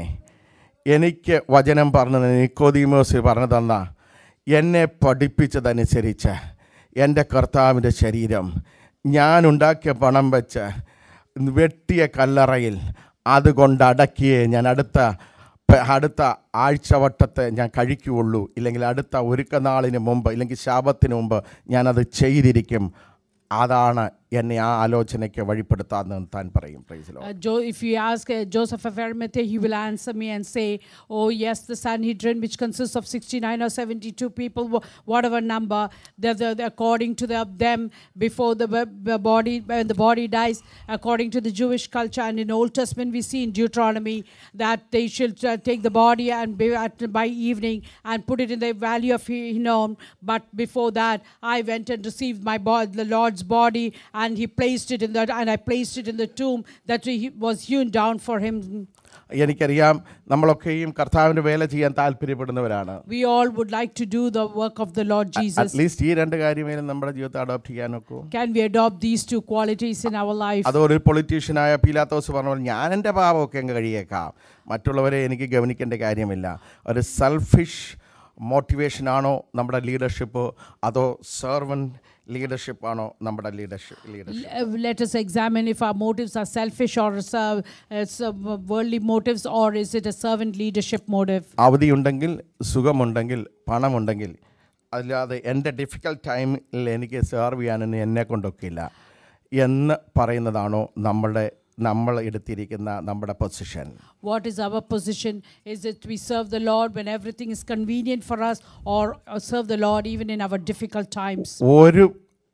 എനിക്ക് വചനം പറഞ്ഞു നിക്കോദീമോസ് പറഞ്ഞു തന്ന എന്നെ പഠിപ്പിച്ചതനുസരിച്ച് എൻ്റെ കർത്താവിൻ്റെ ശരീരം ഞാൻ ഉണ്ടാക്കിയ പണം വെച്ച് വെട്ടിയ കല്ലറയിൽ അതുകൊണ്ട് അടക്കിയേ ഞാൻ അടുത്ത പ- അടുത്ത ആഴ്ചവട്ടത്തെ ഞാൻ കഴിക്കുകയുള്ളൂ ഇല്ലെങ്കിൽ അടുത്ത ഒരുക്കനാളിന് മുമ്പ് ഇല്ലെങ്കിൽ ശാപത്തിന് മുമ്പ് ഞാനത് ചെയ്തിരിക്കും അതാണ് എന്നെ ആ ആലോചനയ്ക്ക് വഴിപ്പെടുത്താമെന്ന് താൻ പറയും പ്രൈസിലോ Uh, jo- if you ask uh, Joseph of Arimathea, he will answer me and say, Oh, yes, the Sanhedrin, which consists of 69 or 72 people, wha- whatever number, the, the, the- according to the, them, before the, b- the body, when the body dies, according to the Jewish culture, and in Old Testament, we see in Deuteronomy that they should uh, take the body and be at, by evening and put it in the valley of Hinnom. But before that, I went and received my body, the Lord's body, and he placed it in the, and I placed it in the tomb that he was hewn down for him. എനിക്കറിയാം നമ്മളൊക്കെയും കർത്താവിൻ്റെ വേല ചെയ്യാൻ താല്പര്യപ്പെടുന്നവരാണ് We all would like to do the work of the Lord Jesus. At least ഈ രണ്ട് കാര്യമേലും നമ്മുടെ ജീവിതത്തെ അഡോപ്റ്റ് ചെയ്യാനൊക്കെ Can we adopt these two qualities in our life? അതോ ഒരു പൊളിറ്റീഷ്യനായ പീലാത്തോസ് പറഞ്ഞ പോലെ ഞാൻ എൻ്റെ പാപമൊക്കെ അങ്ങ് കഴിയേക്കാം മറ്റുള്ളവരെ എനിക്ക് ഗവനിക്കേണ്ട കാര്യമില്ല ഒരു സെൽഫിഷ് മോട്ടിവേഷനാണോ നമ്മുടെ ലീഡർഷിപ്പ് അതോ സെർവൻ ലീഡർഷിപ്പ് ആണോ നമ്മുടെ leadership leadership L- uh, Let us examine if our motives are selfish or ser- uh, some worldly motives, or is it a servant leadership motive? അവധിയുണ്ടെങ്കിൽ സുഖമുണ്ടെങ്കിൽ പണമുണ്ടെങ്കിൽ അല്ലാതെ എൻ്റെ ഡിഫിക്കൽട്ട് ടൈമിൽ എനിക്ക് സെർവ് ചെയ്യാനൊന്നും എന്നെ കൊണ്ടൊക്കില്ല എന്ന് പറയുന്നതാണോ നമ്മളുടെ നമ്മൾ എടുത്തിരിക്കുന്ന നമ്മുടെ position What is our position? Is it we serve the Lord when everything is convenient for us, or uh, serve the Lord even in our difficult times? ഒരു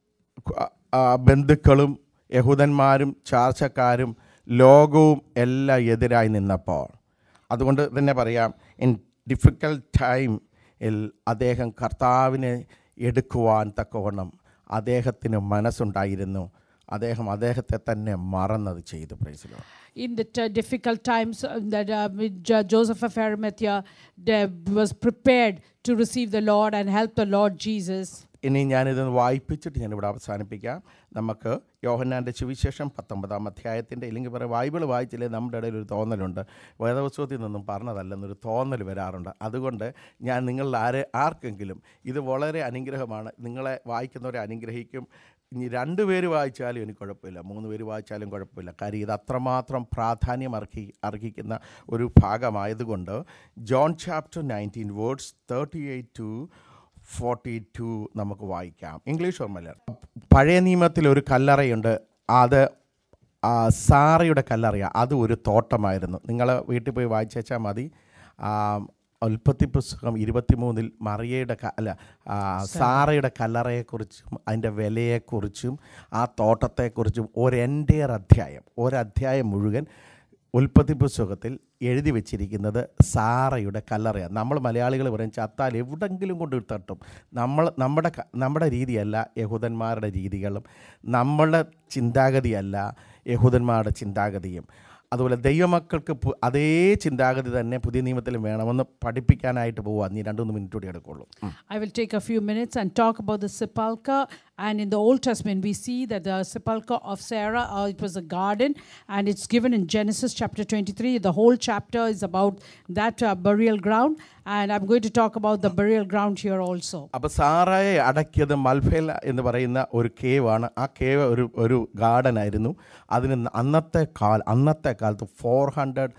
ആ, ബന്ധുക്കളും യഹൂദന്മാരും ചാർച്ചക്കാരും ലോകവും എല്ലാം എതിരായി നിന്നപ്പോൾ അതുകൊണ്ട് തന്നെ പറയാം ഇൻ ഡിഫിക്കൽട്ട് ടൈം അദ്ദേഹം കർത്താവിനെ എടുക്കുവാൻ തക്കവണ്ണം അദ്ദേഹത്തിന് മനസ്സുണ്ടായിരുന്നു അദ്ദേഹം അദ്ദേഹത്തെ തന്നെ മറന്നത് ചെയ്തു പ്രൈസിലോ In the t- difficult times uh, that uh, with Jo- Joseph of Arimathea uh, was prepared to receive the Lord and help the Lord Jesus. ഇനി ഞാനിത് വായിപ്പിച്ചിട്ട് ഞാനിവിടെ അവസാനിപ്പിക്കാം നമുക്ക് യോഹന്നാൻ്റെ സുവിശേഷം പത്തൊമ്പതാം അധ്യായത്തിൻ്റെ ഇല്ലെങ്കിൽ പറയാം ബൈബിൾ വായിച്ചില്ലേ നമ്മുടെ ഇടയിൽ ഒരു തോന്നലുണ്ട് വേദപുസ്തകത്തിൽ നിന്നും പറഞ്ഞതല്ലെന്നൊരു തോന്നൽ വരാറുണ്ട് അതുകൊണ്ട് ഞാൻ നിങ്ങളിൽ ആരെ ആർക്കെങ്കിലും ഇത് വളരെ അനുഗ്രഹമാണ് നിങ്ങളെ വായിക്കുന്നവരെ അനുഗ്രഹിക്കും ഇനി രണ്ട് പേര് വായിച്ചാലും എനിക്ക് കുഴപ്പമില്ല മൂന്ന് പേര് വായിച്ചാലും കുഴപ്പമില്ല കാര്യം ഇത് അത്രമാത്രം പ്രാധാന്യം അർഹി അർഹിക്കുന്ന ഒരു ഭാഗമായതുകൊണ്ട് John chapter nineteen words thirty eight to forty two English വായിക്കാം ഇംഗ്ലീഷ് ഓർ മലയാളം പഴയ നിയമത്തിൽ ഒരു കല്ലറയുണ്ട് അത് ആ, സാറയുടെ കല്ലറയാണ് അത് ഒരു തോട്ടമായിരുന്നു നിങ്ങൾ വീട്ടിൽ പോയി വായിച്ചാൽ മതി ആ, ഉൽപ്പത്തി പുസ്തകം ഇരുപത്തിമൂന്നിൽ മറിയയുടെ ക അല്ല ആ, സാറയുടെ കല്ലറയെക്കുറിച്ചും അതിൻ്റെ വിലയെക്കുറിച്ചും ആ തോട്ടത്തെക്കുറിച്ചും ഒരു എൻ്റെയർ അധ്യായം ഒരധ്യായം മുഴുവൻ ഉൽപ്പത്തി പുസ്തകത്തിൽ എഴുതി വെച്ചിരിക്കുന്നത് സാറയുടെ കല്ലറയാണ് നമ്മൾ മലയാളികൾ പറയും ചത്താൽ എവിടെങ്കിലും കൊണ്ട് തട്ടും നമ്മൾ നമ്മുടെ ക- നമ്മുടെ രീതിയല്ല യഹൂദന്മാരുടെ രീതികളും നമ്മളുടെ ചിന്താഗതിയല്ല യഹൂദന്മാരുടെ ചിന്താഗതിയും അതുപോലെ ദൈവമക്കൾക്ക് പു- അതേ ചിന്താഗതി തന്നെ പുതിയ നിയമത്തിലും വേണമെന്ന് പഠിപ്പിക്കാനായിട്ട് പോവുക നീ രണ്ട് മൂന്ന് മിനിറ്റ് കൂടി എടുക്കുള്ളൂ ഉം. I will take a few minutes and talk about the sepulchre. And in the Old Testament, we see that the sepulchre of Sarah, uh, it was a garden, and it's given in Genesis chapter 23. The whole chapter is about that uh, burial ground, and I'm going to talk about the burial ground here also. അപ്പോൾ സാറയെ അടക്കിയത് മൽഫേല എന്ന് പറയുന്ന ഒരു കേവാണ് ആ കേവ് ഒരു ഒരു ഗാർഡൻ ആയിരുന്നു അതിന് അന്നത്തെ കാൽ അന്നത്തെ കാലത്ത് ഫോർ ഹൺഡ്രഡ്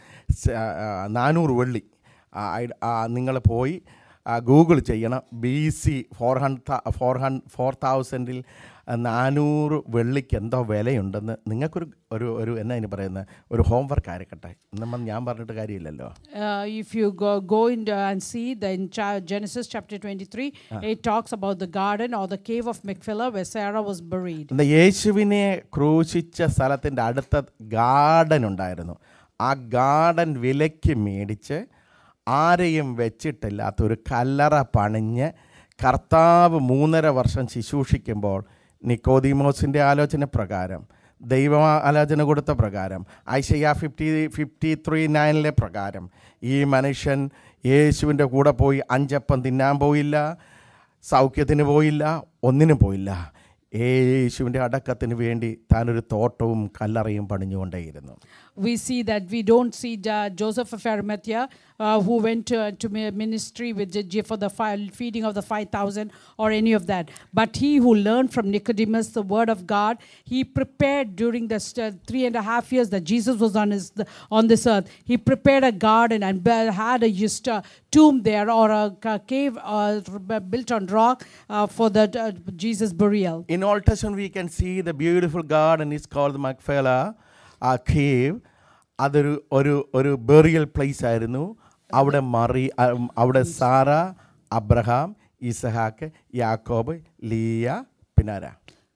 നാനൂറ് വെള്ളി നിങ്ങൾ പോയി ഗൂഗിൾ ചെയ്യണം B C four hundred four ഹൺ ഫോർ തൗസൻഡിൽ നാനൂറ് വെള്ളിക്ക് എന്തോ വിലയുണ്ടെന്ന് നിങ്ങൾക്കൊരു ഒരു ഒരു എന്നാ ഇതിന് പറയുന്നത് ഒരു ഹോംവർക്ക് ആയിരിക്കട്ടെ നമ്മൾ ഞാൻ പറഞ്ഞിട്ട് കാര്യമില്ലല്ലോ Uh, if you go, go in uh, and see the in cha- Genesis chapter 23, it talks about the garden or the cave of Machpelah where Sarah was buried. എന്താ യേശുവിനെ ക്രൂശിച്ച സ്ഥലത്തിൻ്റെ അടുത്ത ഗാർഡൻ ഉണ്ടായിരുന്നു ആ ഗാർഡൻ വിലയ്ക്ക് മേടിച്ച് ആരെയും വെച്ചിട്ടില്ലാത്ത ഒരു കല്ലറ പണിഞ്ഞ് കർത്താവ് മൂന്നര വർഷം ശുശ്രൂഷിക്കുമ്പോൾ നിക്കോദിമോസിൻ്റെ ആലോചന പ്രകാരം ദൈവ ആലോചന കൊടുത്ത പ്രകാരം ഐഷയ ഫിഫ്റ്റി ഫിഫ്റ്റി ത്രീ നയനിലെ പ്രകാരം ഈ മനുഷ്യൻ യേശുവിൻ്റെ കൂടെ പോയി അഞ്ചപ്പം തിന്നാൻ പോയില്ല സൗഖ്യത്തിന് പോയില്ല ഒന്നിനും പോയില്ല യേശുവിൻ്റെ അടക്കത്തിന് വേണ്ടി താനൊരു തോട്ടവും കല്ലറയും പണിഞ്ഞുകൊണ്ടേയിരുന്നു We see that we don't see uh, Joseph of Arimathea uh, who went to, to mi- ministry with the, J- for the fi- feeding of the 5,000 or any of that. But he who learned from Nicodemus the word of God, he prepared during the st- three and a half years that Jesus was on, his, on this earth, he prepared a garden and be- had a just, uh, tomb there or a ca- cave uh, r- built on rock uh, for the uh, Jesus burial. In Old Testament, we can see the beautiful garden is called Macphala ആ cave. അതൊരു ഒരു ഒരു ബെറിയൽ പ്ലേസ് ആയിരുന്നു അവിടെ മറി ആ, അവിടെ സാറ അബ്രഹാം ഇസഹാക്ക് യാക്കോബ് ലീയ പിന്നാര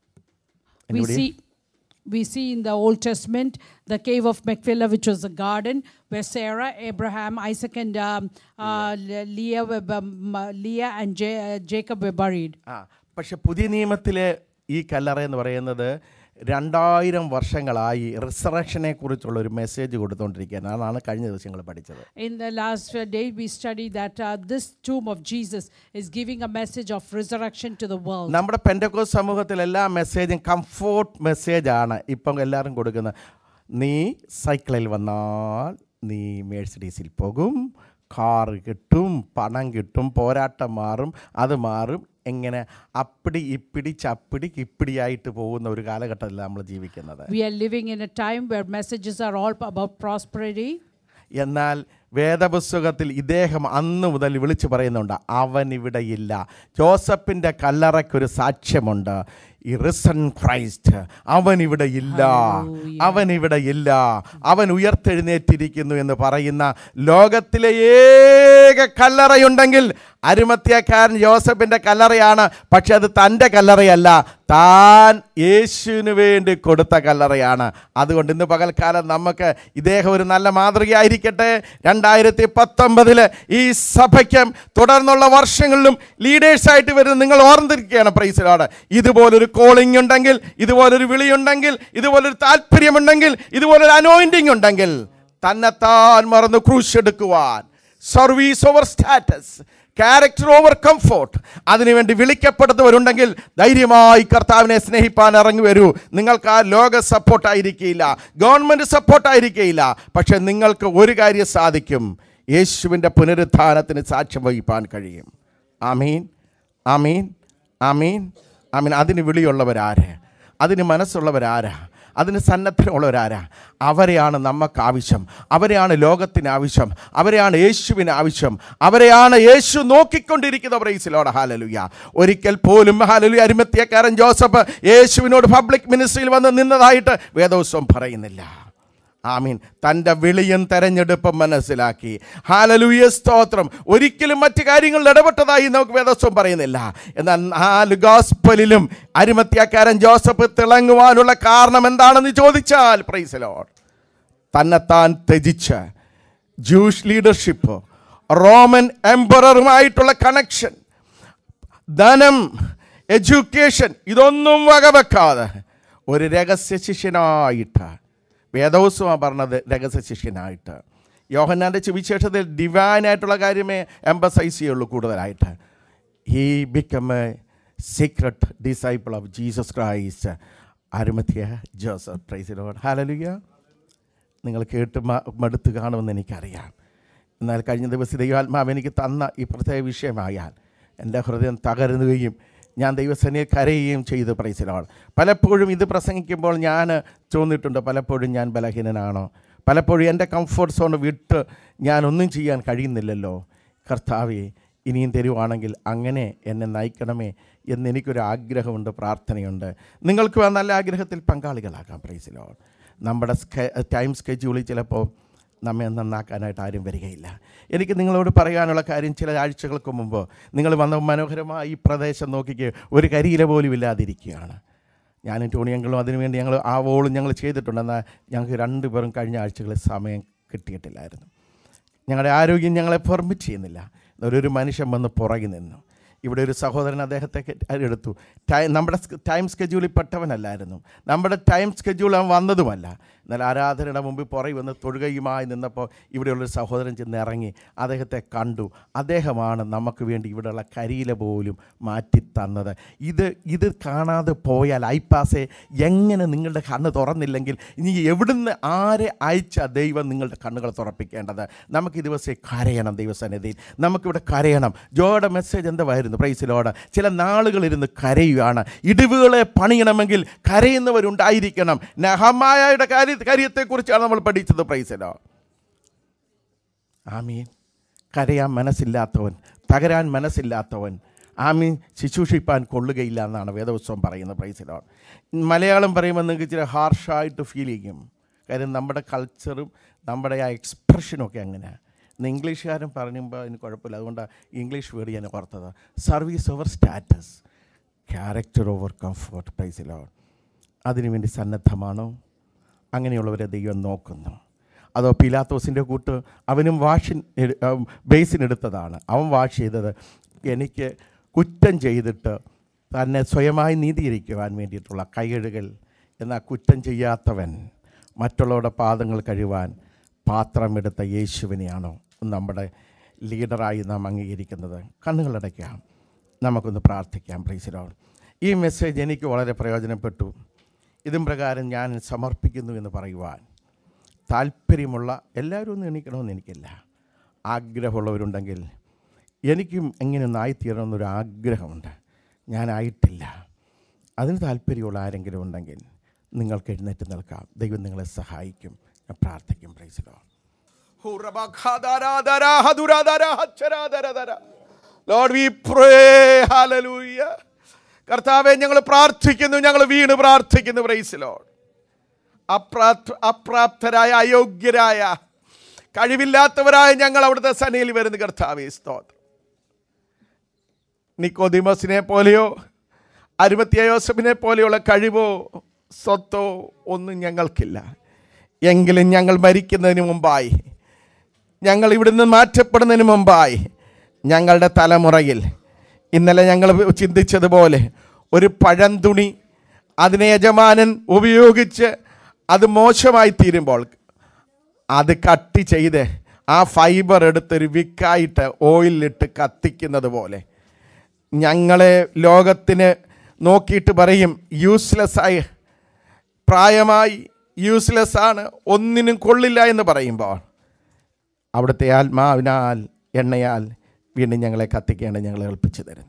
we see we see in the Old Testament the cave of Machpelah, which was a garden where Sarah, Abraham, Isaac, and um, uh, Le- Leah, were, um, uh, Leah and Ja- uh, Jacob were buried. ആ പക്ഷെ പുതിയ നിയമത്തിലെ ഈ കല്ലറ എന്ന് പറയുന്നത് രണ്ടായിരം വർഷങ്ങളായി റിസറക്ഷനെ കുറിച്ചുള്ള ഒരു മെസ്സേജ് കൊടുത്തുകൊണ്ടിരിക്കുകയാണ് അതാണ് കഴിഞ്ഞ ദിവസങ്ങൾ പഠിച്ചത് In the last uh, day, we studied that uh, this tomb of Jesus is giving a message of resurrection to the world. നമ്മുടെ പെൻഡക്കോസ് സമൂഹത്തിൽ എല്ലാ മെസ്സേജും കംഫോർട്ട് മെസ്സേജാണ് ഇപ്പം എല്ലാവരും കൊടുക്കുന്നത് നീ സൈക്കിളിൽ വന്നാൽ നീ മേഴ്സിഡീസിൽ പോകും കാർ കിട്ടും പണം കിട്ടും പോരാട്ടം മാറും അത് മാറും എങ്ങനെ അപ്പിടി ഇപ്പിടി ചപ്പിടി കിപ്പിടിയായിട്ട് പോകുന്ന ഒരു കാലഘട്ടത്തിലാണ് നമ്മൾ ജീവിക്കുന്നത് We are living in a time where messages are all about prosperity. എന്നാൽ വേദപുസ്തകത്തിൽ ഇദ്ദേഹം അന്ന് മുതൽ വിളിച്ചു പറയുന്നുണ്ട് അവൻ ഇവിടെ ഇല്ല ജോസഫിൻ്റെ കല്ലറയ്ക്കൊരു സാക്ഷ്യമുണ്ട് ഈ റിസൺ ക്രൈസ്റ്റ് അവൻ ഇവിടെ ഇല്ല അവൻ ഇവിടെ ഇല്ല അവൻ ഉയർത്തെഴുന്നേറ്റിരിക്കുന്നു എന്ന് പറയുന്ന ലോകത്തിലെ ഏക കല്ലറയുണ്ടെങ്കിൽ അരുമത്യക്കാരൻ ജോസഫിൻ്റെ കല്ലറയാണ് പക്ഷെ അത് തൻ്റെ കല്ലറയല്ല താൻ യേശുവിന് വേണ്ടി കൊടുത്ത കല്ലറയാണ് അതുകൊണ്ട് ഇന്ന് പകൽക്കാലം നമുക്ക് ഇദ്ദേഹം ഒരു നല്ല മാതൃകയായിരിക്കട്ടെ രണ്ടായിരത്തി പത്തൊമ്പതിൽ ഈ സഭയ്ക്കും തുടർന്നുള്ള വർഷങ്ങളിലും ലീഡേഴ്സായിട്ട് വരുന്ന നിങ്ങൾ ഓർന്നിരിക്കുകയാണ് പ്രൈസിലാണ് ഇതുപോലൊരു കോളിംഗ് ഉണ്ടെങ്കിൽ ഇതുപോലൊരു വിളിയുണ്ടെങ്കിൽ ഇതുപോലൊരു താല്പര്യമുണ്ടെങ്കിൽ ഇതുപോലൊരു അനോയിൻറ്റിങ് ഉണ്ടെങ്കിൽ തന്നെത്താൻ മറന്ന് ക്രൂശ് എടുക്കുവാൻ service over status character over comfort അതിനുവേണ്ടി വിളിക്കപ്പെടുന്നവരുണ്ടെങ്കിൽ ധൈര്യമായി കർത്താവിനെ സ്നേഹിപ്പാൻ ഇറങ്ങി വരൂ നിങ്ങൾക്ക് ആ ലോക സപ്പോർട്ടായിരിക്കില്ല ഗവൺമെൻറ് സപ്പോർട്ടായിരിക്കില്ല പക്ഷെ നിങ്ങൾക്ക് ഒരു കാര്യം സാധിക്കും യേശുവിൻ്റെ പുനരുത്ഥാനത്തിന് സാക്ഷ്യം വഹിപ്പാൻ കഴിയും ആമീൻ ആമീൻ ആമീൻ ആമീൻ അതിന് വിളിയുള്ളവരാര് അതിന് മനസ്സുള്ളവരാരാ അതിന് സന്നദ്ധമുള്ളവരാരാ അവരെയാണ് നമുക്ക് ആവശ്യം അവരെയാണ് ലോകത്തിന് ആവശ്യം അവരെയാണ് യേശുവിന് ആവശ്യം അവരെയാണ് യേശു നോക്കിക്കൊണ്ടിരിക്കുന്ന പ്രൈസിലോട് ഹാലലുയ ഒരിക്കൽ പോലും ഹാലലുയ അരിമത്യക്കാരൻ ജോസഫ് യേശുവിനോട് പബ്ലിക് മിനിസ്ട്രിയിൽ വന്ന് നിന്നതായിട്ട് വേദോത്സവം പറയുന്നില്ല ആമീൻ തൻ്റെ വിളിയും തെരഞ്ഞെടുപ്പും മനസ്സിലാക്കി ഹാലലൂയ സ്തോത്രം ഒരിക്കലും മറ്റു കാര്യങ്ങളിൽ ഇടപെട്ടതായി നമുക്ക് വേദസ്വം പറയുന്നില്ല എന്നാൽ നാല് ഗോസ്പലിലും അരിമത്യക്കാരൻ ജോസഫ് തിളങ്ങുവാനുള്ള കാരണം എന്താണെന്ന് ചോദിച്ചാൽ പ്രൈസലോഡ് തന്നെത്താൻ ത്യജിച്ച് ജൂഷ് ലീഡർഷിപ്പ് റോമൻ എംപററുമായിട്ടുള്ള കണക്ഷൻ ധനം എഡ്യൂക്കേഷൻ ഇതൊന്നും വകവെക്കാതെ ഒരു രഹസ്യ ശിഷ്യനായിട്ട് വേദോത്സവമാണ് പറഞ്ഞത് രഹസ്യ ശിഷ്യനായിട്ട് യോഹന്നാൻ്റെ സുവിശേഷത്തിൽ ഡിവൈനായിട്ടുള്ള കാര്യമേ എംബസൈസ് ചെയ്യുള്ളൂ കൂടുതലായിട്ട് he become a secret disciple of Jesus Christ Arimathea Joseph praise Lord hallelujah നിങ്ങൾ കേട്ട് മ- മടുത്ത് കാണുമെന്ന് എനിക്കറിയാം എന്നാൽ കഴിഞ്ഞ ദിവസം ദൈവാത്മാവ് എനിക്ക് തന്ന ഈ പ്രത്യേക വിഷയമായാൽ എൻ്റെ ഹൃദയം തകരുകയും ഞാൻ ദൈവസേനയെ കരയുകയും ചെയ്തു പ്രൈസിലാണ് പലപ്പോഴും ഇത് പ്രസംഗിക്കുമ്പോൾ ഞാൻ തോന്നിയിട്ടുണ്ട് പലപ്പോഴും ഞാൻ ബലഹീനനാണോ പലപ്പോഴും എൻ്റെ കംഫർട്ട് സോൺ വിട്ട് ഞാൻ ഒന്നും ചെയ്യാൻ കഴിയുന്നില്ലല്ലോ കർത്താവെ ഇനിയും തരുവാണെങ്കിൽ അങ്ങനെ എന്നെ നയിക്കണമേ എന്ന് എനിക്കൊരു ആഗ്രഹമുണ്ട് പ്രാർത്ഥനയുണ്ട് നിങ്ങൾക്ക് ആ നല്ല ആഗ്രഹത്തിൽ പങ്കാളികളാകാം പ്രൈസിലോ നമ്മുടെ സ്കെ ടൈം സ്കെഡ്യൂളിൽ ചിലപ്പോൾ നമ്മെ നന്നാക്കാനായിട്ട് ആരും വരികയില്ല എനിക്ക് നിങ്ങളോട് പറയാനുള്ള കാര്യം ചില ആഴ്ചകൾക്ക് മുമ്പ് നിങ്ങൾ വന്ന മനോഹരമായ ഈ പ്രദേശം നോക്കിക്ക് ഒരു കരിയില പോലും ഇല്ലാതിരിക്കുകയാണ് ഞാനും ടോണിയങ്ങളും അതിനുവേണ്ടി ഞങ്ങൾ ആവോളും ഞങ്ങൾ ചെയ്തിട്ടുണ്ട് എന്നാൽ ഞങ്ങൾക്ക് രണ്ടുപേരും കഴിഞ്ഞ ആഴ്ചകളിൽ സമയം കിട്ടിയിട്ടില്ലായിരുന്നു ഞങ്ങളുടെ ആരോഗ്യം ഞങ്ങളെ പെർമിറ്റ് ചെയ്യുന്നില്ല ഒരു മനുഷ്യൻ വന്ന് പുറകെ നിന്നു ഇവിടെ ഒരു സഹോദരൻ അദ്ദേഹത്തെ കെ- എടുത്തു ടൈം നമ്മുടെ സ് ടൈം സ്കെഡ്യൂളിൽ പെട്ടവനല്ലായിരുന്നു നമ്മുടെ ടൈം സ്കെഡ്യൂൾ അവൻ വന്നതുമല്ല എന്നാൽ ആരാധനയുടെ മുമ്പിൽ പുറകെ വന്ന് തൊഴുകയുമായി നിന്നപ്പോൾ ഇവിടെയുള്ളൊരു സഹോദരൻ ചെന്ന് ഇറങ്ങി അദ്ദേഹത്തെ കണ്ടു അദ്ദേഹമാണ് നമുക്ക് വേണ്ടി ഇവിടെയുള്ള കരിയില പോലും മാറ്റി തന്നത് ഇത് ഇത് കാണാതെ പോയാൽ ഐപ്പാസെ എങ്ങനെ നിങ്ങളുടെ കണ്ണ് തുറന്നില്ലെങ്കിൽ ഇനി എവിടുന്ന് ആരെ അയച്ച ദൈവം നിങ്ങളുടെ കണ്ണുകൾ തുറപ്പിക്കേണ്ടത് നമുക്ക് ഈ ദിവസം കരയണം ദൈവസന്നിധിയിൽ നമുക്കിവിടെ കരയണം ജോയുടെ മെസ്സേജ് എന്തായിരുന്നു പ്രൈസിലോട് ചില നാളുകളിരുന്ന് കരയുകയാണ് ഇടിവുകളെ പണിയണമെങ്കിൽ കരയുന്നവരുണ്ടായിരിക്കണം നഹമായയുടെ കാര്യ കാര്യത്തെക്കുറിച്ചാണ് നമ്മൾ പഠിച്ചത് പ്രൈസിലോ ആമീൻ കരയാൻ മനസ്സില്ലാത്തവൻ തകരാൻ മനസ്സില്ലാത്തവൻ ആമീൻ ശുശ്രൂഷിപ്പാൻ കൊള്ളുകയില്ല എന്നാണ് വേദോത്സവം പറയുന്നത് പ്രൈസിലോൺ മലയാളം പറയുമ്പോൾ നിങ്ങൾക്ക് ഇച്ചിരി ഹാർഷായിട്ട് ഫീൽ ചെയ്യും കാര്യം നമ്മുടെ കൾച്ചറും നമ്മുടെ ആ എക്സ്പ്രഷനും ഒക്കെ അങ്ങനെയാണ് ഇന്ന് ഇംഗ്ലീഷുകാരൻ പറയുമ്പോൾ അതിന് കുഴപ്പമില്ല അതുകൊണ്ടാണ് ഇംഗ്ലീഷ് വേർഡ് ഞാൻ ഓർത്തത് service over status character over comfort praise Lord അതിനുവേണ്ടി സന്നദ്ധമാണോ അങ്ങനെയുള്ളവരെ ദൈവം നോക്കുന്നു അതോ പിലാത്തോസിൻ്റെ കൂട്ട് അവനും വാഷിൻ എട്- ഉം, ബേസിനെടുത്തതാണ് അവൻ വാഷ് ചെയ്തത് എനിക്ക് കുറ്റം ചെയ്തിട്ട് തന്നെ സ്വയമായി നീതീകരിക്കുവാൻ വേണ്ടിയിട്ടുള്ള കൈകഴുകൽ എന്നാൽ കുറ്റം ചെയ്യാത്തവൻ മറ്റുള്ളവരുടെ പാദങ്ങൾ കഴിവാൻ പാത്രമെടുത്ത യേശുവിനെയാണോ നമ്മുടെ ലീഡറായി നാം അംഗീകരിക്കുന്നത് കണ്ണുകളടയ്ക്കാം നമുക്കൊന്ന് പ്രാർത്ഥിക്കാം പ്രീസിലോൺ ഈ മെസ്സേജ് എനിക്ക് വളരെ പ്രയോജനപ്പെട്ടു ഇതും പ്രകാരം ഞാൻ സമർപ്പിക്കുന്നു എന്ന് പറയുവാൻ താല്പര്യമുള്ള എല്ലാവരും ഒന്നും എണീക്കണമെന്ന് എനിക്കില്ല ആഗ്രഹമുള്ളവരുണ്ടെങ്കിൽ എനിക്കും എങ്ങനെയൊന്ന് ആയിത്തീരണമെന്നൊരു ആഗ്രഹമുണ്ട് ഞാനായിട്ടില്ല അതിന് താല്പര്യമുള്ള ആരെങ്കിലും ഉണ്ടെങ്കിൽ നിങ്ങൾക്ക് എഴുന്നേറ്റ് നിൽക്കാം ദൈവം നിങ്ങളെ സഹായിക്കും ഞാൻ പ്രാർത്ഥിക്കും praise the Lord we pray hallelujah കർത്താവെ ഞങ്ങൾ പ്രാർത്ഥിക്കുന്നു ഞങ്ങൾ വീണ് പ്രാർത്ഥിക്കുന്നു പ്രൈസ് ലോർഡ് അപ്രാപ്ത അപ്രാപ്തരായ അയോഗ്യരായ കഴിവില്ലാത്തവരായ ഞങ്ങൾ അവിടുത്തെ സനയിൽ വരുന്ന കർത്താവെ സ്തോത്രം നിക്കോദിമസിനെ പോലെയോ അരുമത്യോസഫിനെ പോലെയുള്ള കഴിവോ സ്വത്തോ ഒന്നും ഞങ്ങൾക്കില്ല എങ്കിലും ഞങ്ങൾ മരിക്കുന്നതിന് മുമ്പായി ഞങ്ങൾ ഇവിടുന്ന് മാറ്റപ്പെടുന്നതിന് മുമ്പായി ഞങ്ങളുടെ തലമുറയിൽ ഇന്നലെ ഞങ്ങൾ ചിന്തിച്ചതുപോലെ ഒരു പഴന്തുണി അതിനെ യജമാനൻ ഉപയോഗിച്ച് അത് മോശമായി തീരുമ്പോൾ അത് കട്ട് ചെയ്ത് ആ ഫൈബർ എടുത്തൊരു വിക്കായിട്ട് ഓയിലിട്ട് കത്തിക്കുന്നത് പോലെ ഞങ്ങളെ ലോകത്തിന് നോക്കിയിട്ട് പറയും യൂസ്ലെസ് ആയി പ്രായമായി യൂസ്ലെസ് ആണ് ഒന്നിനും കൊള്ളില്ല എന്ന് പറയുമ്പോൾ അവിടുത്തെ ആത്മാവിനാൽ എണ്ണയാൽ വീണ്ടും ഞങ്ങളെ കത്തിക്കേണ്ട ഞങ്ങളെ ഏൽപ്പിച്ചു തരുന്നു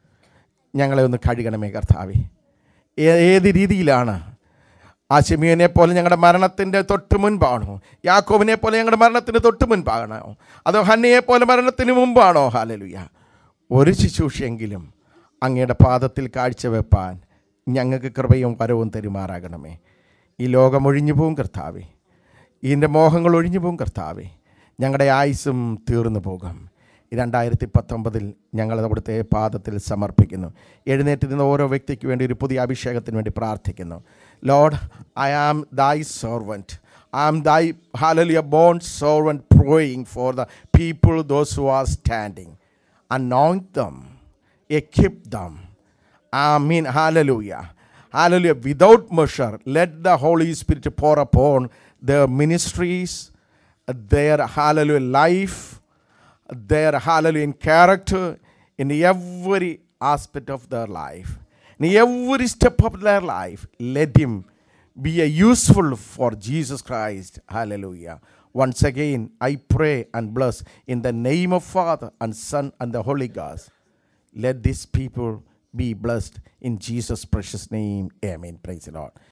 ഞങ്ങളെ ഒന്ന് കഴുകണമേ കർത്താവേ ഏ- ഏത് രീതിയിലാണ് ആ ശിമിയനെ പോലെ ഞങ്ങളുടെ മരണത്തിൻ്റെ തൊട്ട് മുൻപാണോ യാക്കോബിനെ പോലെ ഞങ്ങളുടെ മരണത്തിന് തൊട്ട് മുൻപാണോ അതോ ഹന്നയെ പോലെ മരണത്തിന് മുമ്പാണോ ഹാലലുയ ഒരു ശുശ്രൂഷയെങ്കിലും അങ്ങയുടെ പാദത്തിൽ കാഴ്ചവെപ്പാൻ ഞങ്ങൾക്ക് കൃപയും വരവും തരുമാറാകണമേ ഈ ലോകം ഒഴിഞ്ഞു പോവും കർത്താവേ ഇതിൻ്റെ മോഹങ്ങൾ ഒഴിഞ്ഞു പോവും കർത്താവേ ഞങ്ങളുടെ ആയുസ്സും തീർന്നു പോകും രണ്ടായിരത്തി പത്തൊമ്പതിൽ ഞങ്ങൾ അവിടുത്തെ പാദത്തിൽ സമർപ്പിക്കുന്നു എഴുന്നേറ്റ് നിന്ന് ഓരോ വ്യക്തിക്ക് വേണ്ടി ഒരു പുതിയ അഭിഷേകത്തിന് വേണ്ടി പ്രാർത്ഥിക്കുന്നു ലോഡ് ഐ ആം ദൈ servant I am thy hallelujah born servant praying for the people those who are standing anoint them, equip them. Amen. Hallelujah. Hallelujah. Without measure, let the Holy Spirit pour upon their ministries, their hallelujah life, their hallelujah in character, in every aspect of their life. In every step of their life, let him be a useful for Jesus Christ. Hallelujah. Once again, I pray and bless in the name of Father and Son and the Holy Ghost. Let these people be blessed in Jesus' precious name. Amen. Praise the Lord.